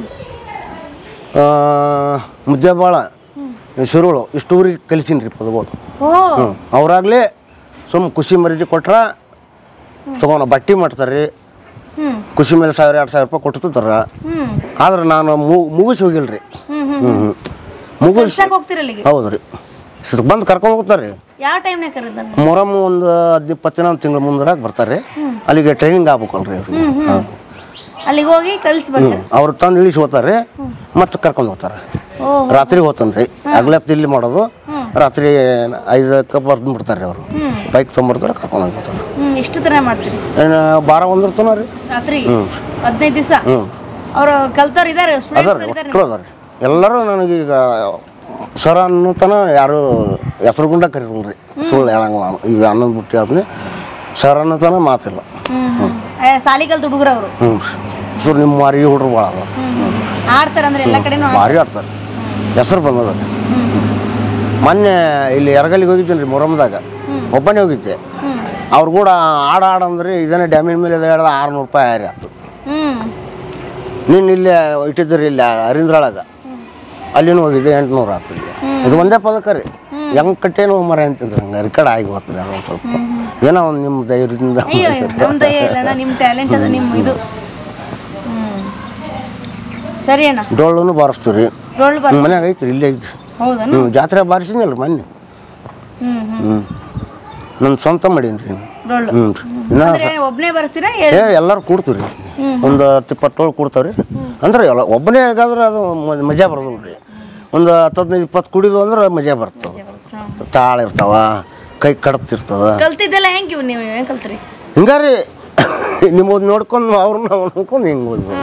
[SPEAKER 2] ಮುದ್ದೆಬಾಳ ಶಿರುಳು ಇಷ್ಟು ಊರಿಗೆ ಕಲಿಸೀನಿ ರೀ ಪದಗಳು
[SPEAKER 1] ಓ
[SPEAKER 2] ಹ್ಞೂ ಅವ್ರಾಗಲೇ ಸುಮ್ಮ ಖುಷಿ ಮರ್ಯಾದೆ ಕೊಟ್ರ ತಗೊಂಡು ಬಟ್ಟೆ ಮಾಡ್ತಾರೆ
[SPEAKER 1] ಹ್ಮ್
[SPEAKER 2] ಖುಷಿ ಮೇಲೆ ಸಾವಿರ ಎರಡು ಸಾವಿರ ರೂಪಾಯಿ ಕೊಡ್ತಿರ್ತಾರ
[SPEAKER 1] ಹ್ಮ್
[SPEAKER 2] ಆದ್ರೆ ನಾನು ಮು- ಮುಗಿಸಿ ಹೋಗಿಲ್ಲ ರೀ
[SPEAKER 1] ಹ್ಮ್ ಹ್ಮ್
[SPEAKER 2] ಹ್ಞೂ ಹ್ಞೂ ಮುಗಿಸಿ
[SPEAKER 1] ಕೆಲ್ಸಕ್ಕೆ ಹೋಗ್ತೀರ ಅಲ್ಲಿಗೆ
[SPEAKER 2] ಹೌದು ರೀ ಬಂದು ಕರ್ಕೊಂಡು ಹೋಗ್ತಾರೆ ರೀ
[SPEAKER 1] ಯಾವ ಟೈಮ್ನಾಗ ಕರೆದ
[SPEAKER 2] ಮೊರಮ್ ಒಂದು ಹದ್ದು ಇಪ್ಪತ್ತು ದಿನ ಒಂದು ತಿಂಗಳ ಮುಂದ್ರಾಗ ಬರ್ತಾರೆ ಅಲ್ಲಿಗೆ ಟ್ರೈನಿಂಗ್ ಆಗ್ಬೇಕಲ್ರಿ ಅವ್ರಿಗೆ ಹಾಂ
[SPEAKER 1] ಅಲ್ಲಿಗೆ ಹೋಗಿ ಕಲಿಸಿ ಬರ್ತಾರೆ
[SPEAKER 2] ಅವ್ರು ತಂದು ಇಳಿಸಿ ಹೋಗ್ತಾರೆ ಮತ್ತೆ ಕರ್ಕೊಂಡು ಹೋಗ್ತಾರೆ
[SPEAKER 1] ಓ
[SPEAKER 2] ರಾತ್ರಿ ಹೋಗ್ತಾನೆ ರೀ ಹಗ್ಲತ್ತು ಇಲ್ಲಿ ಮಾಡೋದು ರಾತ್ರಿ ಐದಕ್ಕೆ ಬರ್ದು ಬಿಡ್ತಾರೆ ಅವರು
[SPEAKER 1] ಹ್ಮ್
[SPEAKER 2] ಬೈಕ್ ತೊಗೊಂಬರ್ತಾರೆ ಕರ್ಕೊಂಡು ಹೋಗ್ತಾರೆ
[SPEAKER 1] ಹ್ಮ್ ಎಷ್ಟು ತರ ಮಾಡ್ತೀರಿ
[SPEAKER 2] ಏನು ಬಾರ ಒಂದಿರ್ತಾನ ರೀ
[SPEAKER 1] ರಾತ್ರಿ
[SPEAKER 2] ಹ್ಞೂ
[SPEAKER 1] ಹದಿನೈದು ದಿವಸ
[SPEAKER 2] ಹ್ಞೂ
[SPEAKER 1] ಅವ್ರು ಕಲ್ತವ್ರು ಇದಾರೆ
[SPEAKER 2] ಅದಾರ
[SPEAKER 1] ಸ್ಟೂಡೆಂಟ್ಸ್
[SPEAKER 2] ರೀ
[SPEAKER 1] ಇದಾರೆ
[SPEAKER 2] ಒಟ್ಟರು ಅದಾರ ರೀ ಎಲ್ಲರೂ ನನಗೀಗ ಸರ ಅನ್ನೋತನ ಯಾರು ಹೆಸರು ಗುಂಡ ಕರೀರಲ್ಲ ರೀ ಸುಳ್ಳು ಹೇಳಂಗ ನಾನು ಈಗ ಅನ್ನೋದು ಬಿಟ್ಟು ಆದ್ಮೇಲೆ ಸರ್ ಅನ್ನೋತನ ಮಾತಿಲ್ಲ
[SPEAKER 1] ಹ್ಮ್ ಹ್ಮ್ ಏ, ಸಾಲಿ ಕಲ್ತ ಹುಡುಗರು ಅವರು
[SPEAKER 2] ಹ್ಞೂ ಸೊ ನಿಮ್ಮ ಮಾರಿ ಹುಡ್ರು ಭಾಳ ಅದಾವ
[SPEAKER 1] ಆಡ್ತಾರಂದ್ರೆ ಎಲ್ಲ ಕಡೆನೂ ಆಡ್-
[SPEAKER 2] ಭಾರಿ ಆಡ್ತಾರೆ ಹೆಸರು ಬಂದದ ಮೊನ್ನೆ ಇಲ್ಲಿ ಎರಗಲ್ಲಿಗೆ ಹೋಗಿದ್ದೀನಿ ರೀ ಮೊರಮ್ದಾಗ ಒಬ್ಬನೇ ಹೋಗಿದ್ದೆ
[SPEAKER 1] ಹ್ಮ್
[SPEAKER 2] ಅವ್ರು ಕೂಡ ಆಡ ಆಡಂದ್ರೆ ಇದನ್ನೇ ಡ್ಯಾಮಿನ ಮೇಲೆ ಹೇಳ್ದ ಆರುನೂರು ರೂಪಾಯಿ ಆಯ್ರಿ ಆಯ್ತು
[SPEAKER 1] ಹ್ಮ್
[SPEAKER 2] ನೀನು ಇಲ್ಲೇ ಇಟ್ಟಿದ್ದೀರಿ ಇಲ್ಲಿ ಹರಿಂದ್ರೊಳಗೆ ಅಲ್ಲಿನೂ ಹೋಗಿದ್ದೆ ಎಂಟುನೂರು ಆಗ್ತದೆ ಇದು ಒಂದೇ ಪದಕ ರೀ ಹೆಂಗೆ ಕಟ್ಟೇನು ಮರ ಅಂತಂದ್ರೆ ಹಂಗೆ ರಿಕಾರ್ಡ್ ಆಗಿ ಹೋಗ್ತದೆ ಅದೊಂದು ಸ್ವಲ್ಪ ಏನೋ ಒಂದು ನಿಮ್ಮ ಧೈರ್ಯದಿಂದ
[SPEAKER 1] ಅಯ್ಯೋ ಅಯ್ಯೋ, ನಮ್ ದಯ ಇಲ್ಲ ನಿಮ್ಮ ಟ್ಯಾಲೆಂಟ್ ಅದು ನಿಮ್ಮ ಇದು ಹ್ಮ್ ಸರಿ ಅಣ್ಣ
[SPEAKER 2] ಡೊಳ್ಳೂ ಬಾರಿಸ್ತೀವಿ ರೀ
[SPEAKER 1] ರೋಲ್ ಬರ್
[SPEAKER 2] ಮನ್ಯಾಗ ಐತ್ರಿ ಇಲ್ಲೇ ಐತಿ
[SPEAKER 1] ಹೌದಣ್ಣ
[SPEAKER 2] ಹ್ಞೂ ಜಾತ್ರೆ ಬಾರಿಸಿದ್ನಲ್ಲ ಮೊನ್ನೆ
[SPEAKER 1] ಹ್ಮ್ ಹ್ಮ್
[SPEAKER 2] ಹ್ಞೂ ನನ್ನ ಸ್ವಂತ ಮಾಡೀನಿ ರೀ
[SPEAKER 1] ರೋಲ್
[SPEAKER 2] ಹ್ಞೂ ರೀ ಇನ್ನ
[SPEAKER 1] ಅಂದ್ರೆ ಒಬ್ನೇ ಬರ್ತೀರಾ
[SPEAKER 2] ಏ ಎಲ್ಲರೂ ಕೂಡ್ತೀವಿ ರೀ ಒಂದು ಹತ್ತು ಇಪ್ಪತ್ತೇಳು ಕೂಡ್ತಾವ್ರಿ ಅಂದ್ರೆ ಎಲ್ಲ ಒಬ್ಬನೇ ಆಗಾದ್ರೆ ಅದು ಮ- ಮಜಾ ಬರೋದಿಲ್ಲ ರೀ ಒಂದು ಹತ್ತು ಹದಿನೈದು ಇಪ್ಪತ್ತು ಕುಡಿದು ಅಂದ್ರೆ ಮಜಾ ಬರ್ತದೆ ತಾಳ ಇರ್ತಾವ ಕೈ ಕಡತಿರ್ತದ
[SPEAKER 1] ಕಲ್ತಿದ್ದೆಲ್ಲ ಹೆಂಗ್ ಇವ್ ನೀವು ಹೆಂಗ್ ಕಲ್ತ್ರಿ
[SPEAKER 2] ಹಿಂಗಾರಿ ನಿಮ್ಮದು ನೋಡ್ಕೊಂಡು ಅವ್ರನ್ನ ನಾವು ನೋಡ್ಕೊಂಡು ಹಿಂಗೆ ಹೋದ್ವಿ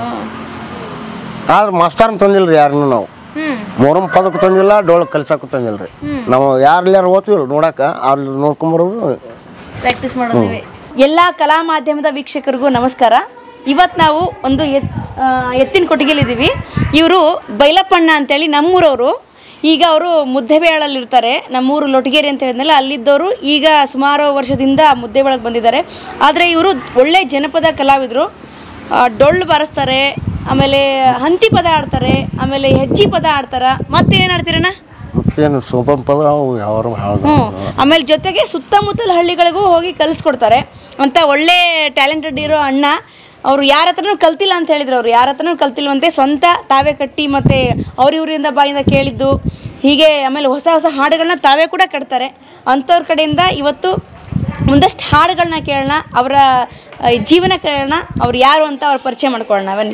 [SPEAKER 2] ಆದ್ರೆ ಮಾಸ್ಟರ್ನ ತಂದಿಲ್ಲ ರೀ ಯಾರನ್ನೂ ನಾವು
[SPEAKER 1] ಹ್ಮ್
[SPEAKER 2] ಮೊರಂ ಪದಕ್ಕೆ ತಂದಿಲ್ಲ ಡೋಳ ಕಲ್ಸಕ್ಕೂ ತಂದಿಲ್ಲ ರೀ ನಾವು ಯಾರು ಓದ್ತೀವಲ್ಲ ನೋಡಕ್ಕೆ ಅಲ್ಲಿ ನೋಡ್ಕೊಂಬರೋದು
[SPEAKER 1] ಪ್ರಾಕ್ಟೀಸ್ ಮಾಡೋದು ನೀವೇ ಎಲ್ಲ ಕಲಾ ಮಾಧ್ಯಮದ ವೀಕ್ಷಕರಿಗೂ ನಮಸ್ಕಾರ ಇವತ್ತು ನಾವು ಒಂದು ಎತ್ ಆ, ಎತ್ತಿನ ಕೊಟ್ಟಿಗೆಲಿದ್ದೀವಿ ಇವರು ಬೈಲಪ್ಪಣ್ಣ ಅಂತೇಳಿ ನಮ್ಮೂರವರು ಈಗ ಅವರು ಮುದ್ದೆಬೇಳಲ್ಲಿರ್ತಾರೆ ನಮ್ಮೂರು ಲೊಟಗೇರಿ ಅಂತ ಹೇಳಿದ್ನಲ್ಲ ಅಲ್ಲಿದ್ದವರು ಈಗ ಸುಮಾರು ವರ್ಷದಿಂದ ಮುದ್ದೆಬೇಳಕ್ಕೆ ಬಂದಿದ್ದಾರೆ ಆದರೆ ಇವರು ಒಳ್ಳೆ ಜನಪದ ಕಲಾವಿದರು ಆ, ಡೊಳ್ಳು ಬಾರಿಸ್ತಾರೆ ಆಮೇಲೆ ಹಂತಿ ಪದ ಆಡ್ತಾರೆ ಆಮೇಲೆ ಹೆಜ್ಜಿ ಪದ ಆಡ್ತಾರ ಮತ್ತೆ ಏನು ಆಡ್ತೀರಣ್ಣ
[SPEAKER 2] ಮತ್ತೇನು ಸೋಪನ್ ಪದ ಅವು ಯಾವ ಹಾಡು
[SPEAKER 1] ಹ್ಞೂ ಆಮೇಲೆ ಜೊತೆಗೆ ಸುತ್ತಮುತ್ತಲ ಹಳ್ಳಿಗಳಿಗೂ ಹೋಗಿ ಕಲಿಸ್ಕೊಡ್ತಾರೆ ಅಂತ ಒಳ್ಳೆ ಟ್ಯಾಲೆಂಟೆಡ್ ಇರೋ ಅಣ್ಣ ಅವರು ಯಾರ ಹತ್ರನೂ ಕಲ್ತಿಲ್ಲ ಅಂತ ಹೇಳಿದ್ರು ಅವ್ರು ಯಾರ ಹತ್ರನೂ ಕಲ್ತಿಲ್ವಂತೆ ಸ್ವಂತ ತಾವೇ ಕಟ್ಟಿ ಮತ್ತು ಅವ್ರ ಇವರಿಂದ ಬಾಯಿಂದ ಕೇಳಿದ್ದು ಹೀಗೆ ಆಮೇಲೆ ಹೊಸ ಹೊಸ ಹಾಡುಗಳನ್ನ ತಾವೇ ಕೂಡ ಕಟ್ತಾರೆ ಅಂಥವ್ರ ಕಡೆಯಿಂದ ಇವತ್ತು ಒಂದಷ್ಟು ಹಾಡುಗಳನ್ನ ಕೇಳೋಣ ಅವರ ಆ, ಜೀವನ ಕೇಳೋಣ ಅವ್ರು ಯಾರು ಅಂತ ಅವ್ರ ಪರಿಚಯ ಮಾಡ್ಕೊಳ್ಳೋಣ ಬನ್ನಿ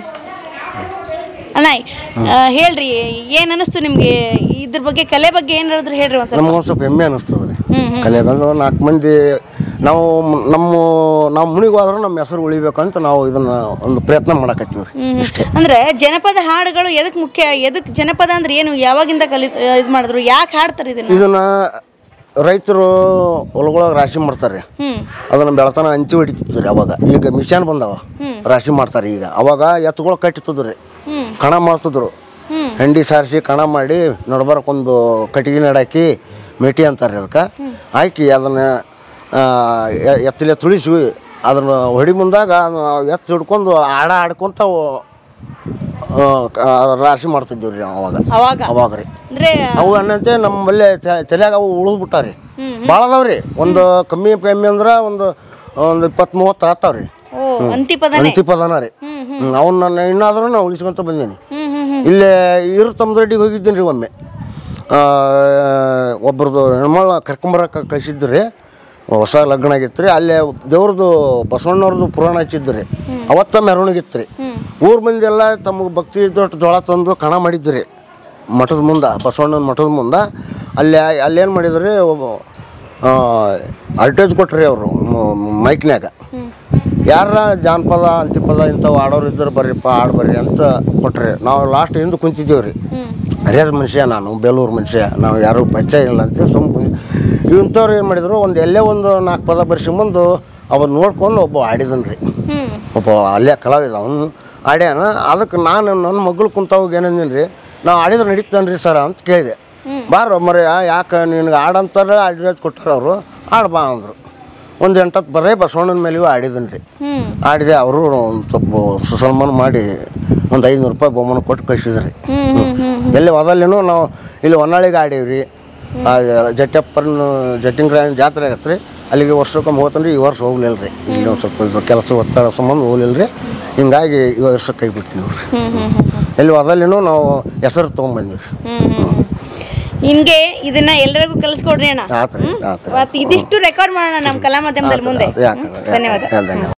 [SPEAKER 1] ಅಣ್ಣ ಆ, ಹೇಳ್ರಿ ಏನು ಅನ್ನಿಸ್ತು ನಿಮಗೆ ಇದ್ರ ಬಗ್ಗೆ ಕಲೆ ಬಗ್ಗೆ ಏನಾದ್ರು ಹೇಳ್ರಿ ಒಂದು ಸ್ವಲ್ಪ
[SPEAKER 2] ನಮ್ಗೆ ಸ್ವಲ್ಪ ಹೆಮ್ಮೆ ಅನಿಸ್ತದೆ ರೀ
[SPEAKER 1] ಹ್ಮ್ ಹ್ಮ್
[SPEAKER 2] ಕಲೆ ಬಂದು ನಾಲ್ಕು ಮಂದಿ ನಾವು ಮ್- ನಮ್ಮ ನಾವು ಮುನಿಗೆ ಹೋದ್ರೆ ನಮ್ಮ ಹೆಸರು ಉಳಿಬೇಕಂತ ನಾವು ಇದನ್ನ ಒಂದು ಪ್ರಯತ್ನ ಮಾಡಕತ್ತೀವಿ ರೀ
[SPEAKER 1] ಹ್ಮ್ ಹ್ಮ್. ಅಂದ್ರೆ ಜನಪದ ಹಾಡುಗಳು ಎದಕ್ ಮುಖ್ಯ ಎದಕ್ ಜನಪದ ಅಂದ್ರೆ ಏನು ಯಾವಾಗಿಂದ ಕಲಿ ಇದು ಮಾಡಿದ್ರು ಯಾಕೆ ಹಾಡ್ತಾರೆ ಇದನ್ನ
[SPEAKER 2] ಇದನ್ನ ರೈತರು ಹೊಲಗೊಳಗೆ ರಾಶಿ ಮಾಡ್ತಾರೆ
[SPEAKER 1] ಹ್ಮ್
[SPEAKER 2] ಅದನ್ನ ಬೆಳತನ ಹಂಚಿ ಹೊಡಿತಿದ್ರು ರೀ ಅವಾಗ ಈಗ ಮಿಷನ್ ಬಂದವ
[SPEAKER 1] ಹ್ಮ್.
[SPEAKER 2] ರಾಶಿ ಮಾಡ್ತಾರೆ ಈಗ ಅವಾಗ ಎತ್ತುಗಳು ಕಟ್ಟಿತಿದ್ರು ರೀ
[SPEAKER 1] ಹ್ಮ್
[SPEAKER 2] ಕಣ ಮಾಡ್ತಿದ್ರು
[SPEAKER 1] ಹ್ಮ್
[SPEAKER 2] ಹೆಂಡಿ ಸಾರಿಸಿ ಕಣ ಮಾಡಿ ನಡ್ಬರಕ್ಕೊಂದು ಕಟ್ಟಿಗೆ ನಡಾಕಿ ಮೇಟಿ ಅಂತಾರೆ ಅದಕ್ಕೆ ಹಾಕಿ ಅದನ್ನ ಆ, ಎ- ಎತ್ತಲೆ ತುಳಿಸಿ ಅದನ್ನ ಹೊಡಿ ಮುಂದಾಗ ಎತ್ತು ಹಿಡ್ಕೊಂಡು ಆಡ ಆಡ್ಕೊಂತ ಅವು, ಆ, ಕ- ರಾಶಿ ಮಾಡ್ತಿದ್ದೀವಿ ರೀ ಅವಾಗ
[SPEAKER 1] ಅವಾಗ
[SPEAKER 2] ಅವಾಗ ರೀ
[SPEAKER 1] ಅಂದ್ರೆ
[SPEAKER 2] ಅವು ಅನ್ನಂತೆ ನಮ್ಮಲ್ಲೇ ತಲೆಯಾಗ ಅವು ಉಳಿದು ಬಿಟ್ಟಾವ್ರಿ
[SPEAKER 1] ಹ್ಮ್
[SPEAKER 2] ಭಾಳ ಅದಾವ್ರಿ ಒಂದು ಕಮ್ಮಿ ಕಮ್ಮಿ ಅಂದ್ರೆ ಒಂದು ಒಂದು ಇಪ್ಪತ್ತು ಮೂವತ್ತು ಆತಾವ್ರಿ
[SPEAKER 1] ಓ ಅಂತಿಪದನೆ
[SPEAKER 2] ಅಂತಿಪದನ ರೀ
[SPEAKER 1] ಹ್ಮ್ ಹ್ಮ್
[SPEAKER 2] ಹ್ಮ್, ಅವನ್ನ ನಾನು ಇನ್ನಾದ್ರೂ ನಾವು ಉಳಿಸ್ಕೊಂತ ಬಂದೀನಿ
[SPEAKER 1] ಹ್ಮ್ ಹ್ಮ್ ಹ್ಮ್
[SPEAKER 2] ಇಲ್ಲೇ ಇರು ತಮ್ಮದೊಡ್ಡಿಗೆ ಹೋಗಿದ್ದೀನಿ ರೀ ಒಮ್ಮೆ ಆ, ಒಬ್ರದ್ದು ಹೆಣ್ಮಳ ಕರ್ಕೊಂಬರಕ್ಕೆ ಕಳಿಸಿದ್ದು ರೀ ಹೊಸ ಲಗ್ನ ಆಗಿತ್ತು ರೀ ಅಲ್ಲೇ ದೇವ್ರದ್ದು ಬಸವಣ್ಣವ್ರದ್ದು ಪುರಾಣ ಹಚ್ಚಿದ್ದು ರೀ ಅವತ್ತ ಮೆರವಣಿಗೆ ಇತ್ತು ರೀ
[SPEAKER 1] ಹ್ಮ್
[SPEAKER 2] ಊರ್ ಮಂದಿ ಎಲ್ಲ ತಮಗೆ ಭಕ್ತಿ ದೊಡ್ಡ ಜೋಳ ತಂದು ಕಣ ಮಾಡಿದ್ದು ರೀ ಮಠದ ಮುಂದೆ ಬಸವಣ್ಣನ ಮಠದ ಮುಂದೆ ಅಲ್ಲಿ ಅಲ್ಲೇನು ಮಾಡಿದ್ರಿ ಅಡ್ವರ್ಟೈಸ್ ಕೊಟ್ರಿ ಅವರು ಮೈಕ್ನ್ಯಾಗ
[SPEAKER 1] ಹ್ಮ್
[SPEAKER 2] ಯಾರ ಜಾನಪದ ಅಂತಿಪದ ಇಂಥವು ಆಡೋರು ಇದ್ರೆ ಬರ್ರಿಪ್ಪ ಆಡ್ ಬರ್ರಿ ಅಂತ ಕೊಟ್ರಿ ನಾವು ಲಾಸ್ಟ್ ಹಿಂದೆ ಕುಂತಿದ್ದೀವಿ ರೀ
[SPEAKER 1] ಹ್ಮ್
[SPEAKER 2] ಹರಿಯಾದ ಮನುಷ್ಯ ನಾನು ಬೇಲೂರು ಮನುಷ್ಯ ನಾವು ಯಾರು ಪರಿಚಯ ಇಲ್ಲ ಅಂತ ಸುಮ್ಮನೆ ಇಂಥವ್ರು ಏನು ಮಾಡಿದ್ರು ಒಂದು ಎಲ್ಲೇ ಒಂದು ನಾಲ್ಕು ಪದ ಬರ್ಸ್ಕೊಂಬಂದು ಅವ್ರು ನೋಡ್ಕೊಂಡು ಒಬ್ಬ ಆಡಿದನ್ ರೀ
[SPEAKER 1] ಹ್ಮ್
[SPEAKER 2] ಒಬ್ಬ ಅಲ್ಲೇ ಕಲಾವಿದ ಅವನು ಆಡ್ಯಾನ ಅದಕ್ಕೆ ನಾನು ನನ್ನ ಮಗಳು ಕುಂತಾವಾಗ ಏನಂದಿನಿ ರೀ ನಾವು ಆಡಿದ್ರೆ ನಡೀತಾನೆ ರೀ ಸರ ಅಂತ ಕೇಳಿದೆ
[SPEAKER 1] ಹ್ಮ್.
[SPEAKER 2] ಬಾರೋ ಮರೆ ಯಾಕೆ ನಿನಗೆ ಆಡಂತಾರೆ ಆಡಿರೋದು ಕೊಟ್ಟಾರ ಅವರು ಆಡ್ ಬಾ ಅಂದರು ಒಂದು ಎಂಟತ್ತು ಬರೇ ಬಸವಣ್ಣನ ಮೇಲೆಯೂ ಆಡಿದನ್ ರೀ
[SPEAKER 1] ಹ್ಮ್
[SPEAKER 2] ಆಡಿದೆ ಅವರು ಒಂದು ಸ್ವಲ್ಪ ಸನ್ಮಾನ ಮಾಡಿ ಒಂದು ಐನೂರು ರೂಪಾಯಿ ಬಹುಮಾನ ಕೊಟ್ಟು ಕಳಿಸಿದ್ರಿ
[SPEAKER 1] ಹ್ಮ್ ಹ್ಮ್ ಹ್ಮ್
[SPEAKER 2] ಎಲ್ಲಿ ಹೋದಲ್ಲಿನೂ ನಾವು ಇಲ್ಲಿ ಹೊನ್ನಾಳಿಗೆ ಆಡೀವ್ರಿ ಆ ಜಟ್ಟಪ್ಪನ ಜಟ್ಟಿಂಗ್ರಾಯನ ಜಾತ್ರೆ ಆಗತ್ತೆ ರೀ ಅಲ್ಲಿಗೆ ವರ್ಷಕ್ಕೊಮ್ಮೆ ಹೋಗ್ತಾನೆ ಈ ವರ್ಷ ಹೋಗ್ಲಿಲ್ಲ ರೀ ಇಲ್ಲಿ ಒಂದು ಸ್ವಲ್ಪ ಇದು ಕೆಲಸ ಒತ್ತಡ ಸಂಬಂಧ ಹೋಗ್ಲಿಲ್ಲ ರೀ ಹಿಂಗಾಗಿ ಈ ವರ್ಷ ಕೈ ಬಿಟ್ಟು ನೋಡ್ರಿ
[SPEAKER 1] ಹ್ಮ್ ಹ್ಮ್ ಹ್ಮ್
[SPEAKER 2] ಎಲ್ಲಿ ಹೋದಲ್ಲಿನೂ ನಾವು ಹೆಸರು ತೊಗೊಂಬಂದ್ವಿ
[SPEAKER 1] ಹ್ಮ್ ಹ್ಮ್ ಹ್ಮ್ ಹಿಂಗೆ ಇದನ್ನ ಎಲ್ಲರಿಗೂ ಕಲಿಸ್ಕೊಡ್ರಿ ಅಣ್ಣ
[SPEAKER 2] ಆತ್ರಿ ಆತ್ರಿ
[SPEAKER 1] ಇವತ್ತು ಇದಿಷ್ಟು ರೆಕಾರ್ಡ್ ಮಾಡೋಣ ನಮ್ಮ ಕಲಾ ಮಾಧ್ಯಮದಲ್ಲಿ ಮುಂದೆ
[SPEAKER 2] ಯಾಕೆ
[SPEAKER 1] ಧನ್ಯವಾದ
[SPEAKER 2] ಧನ್ಯವಾದ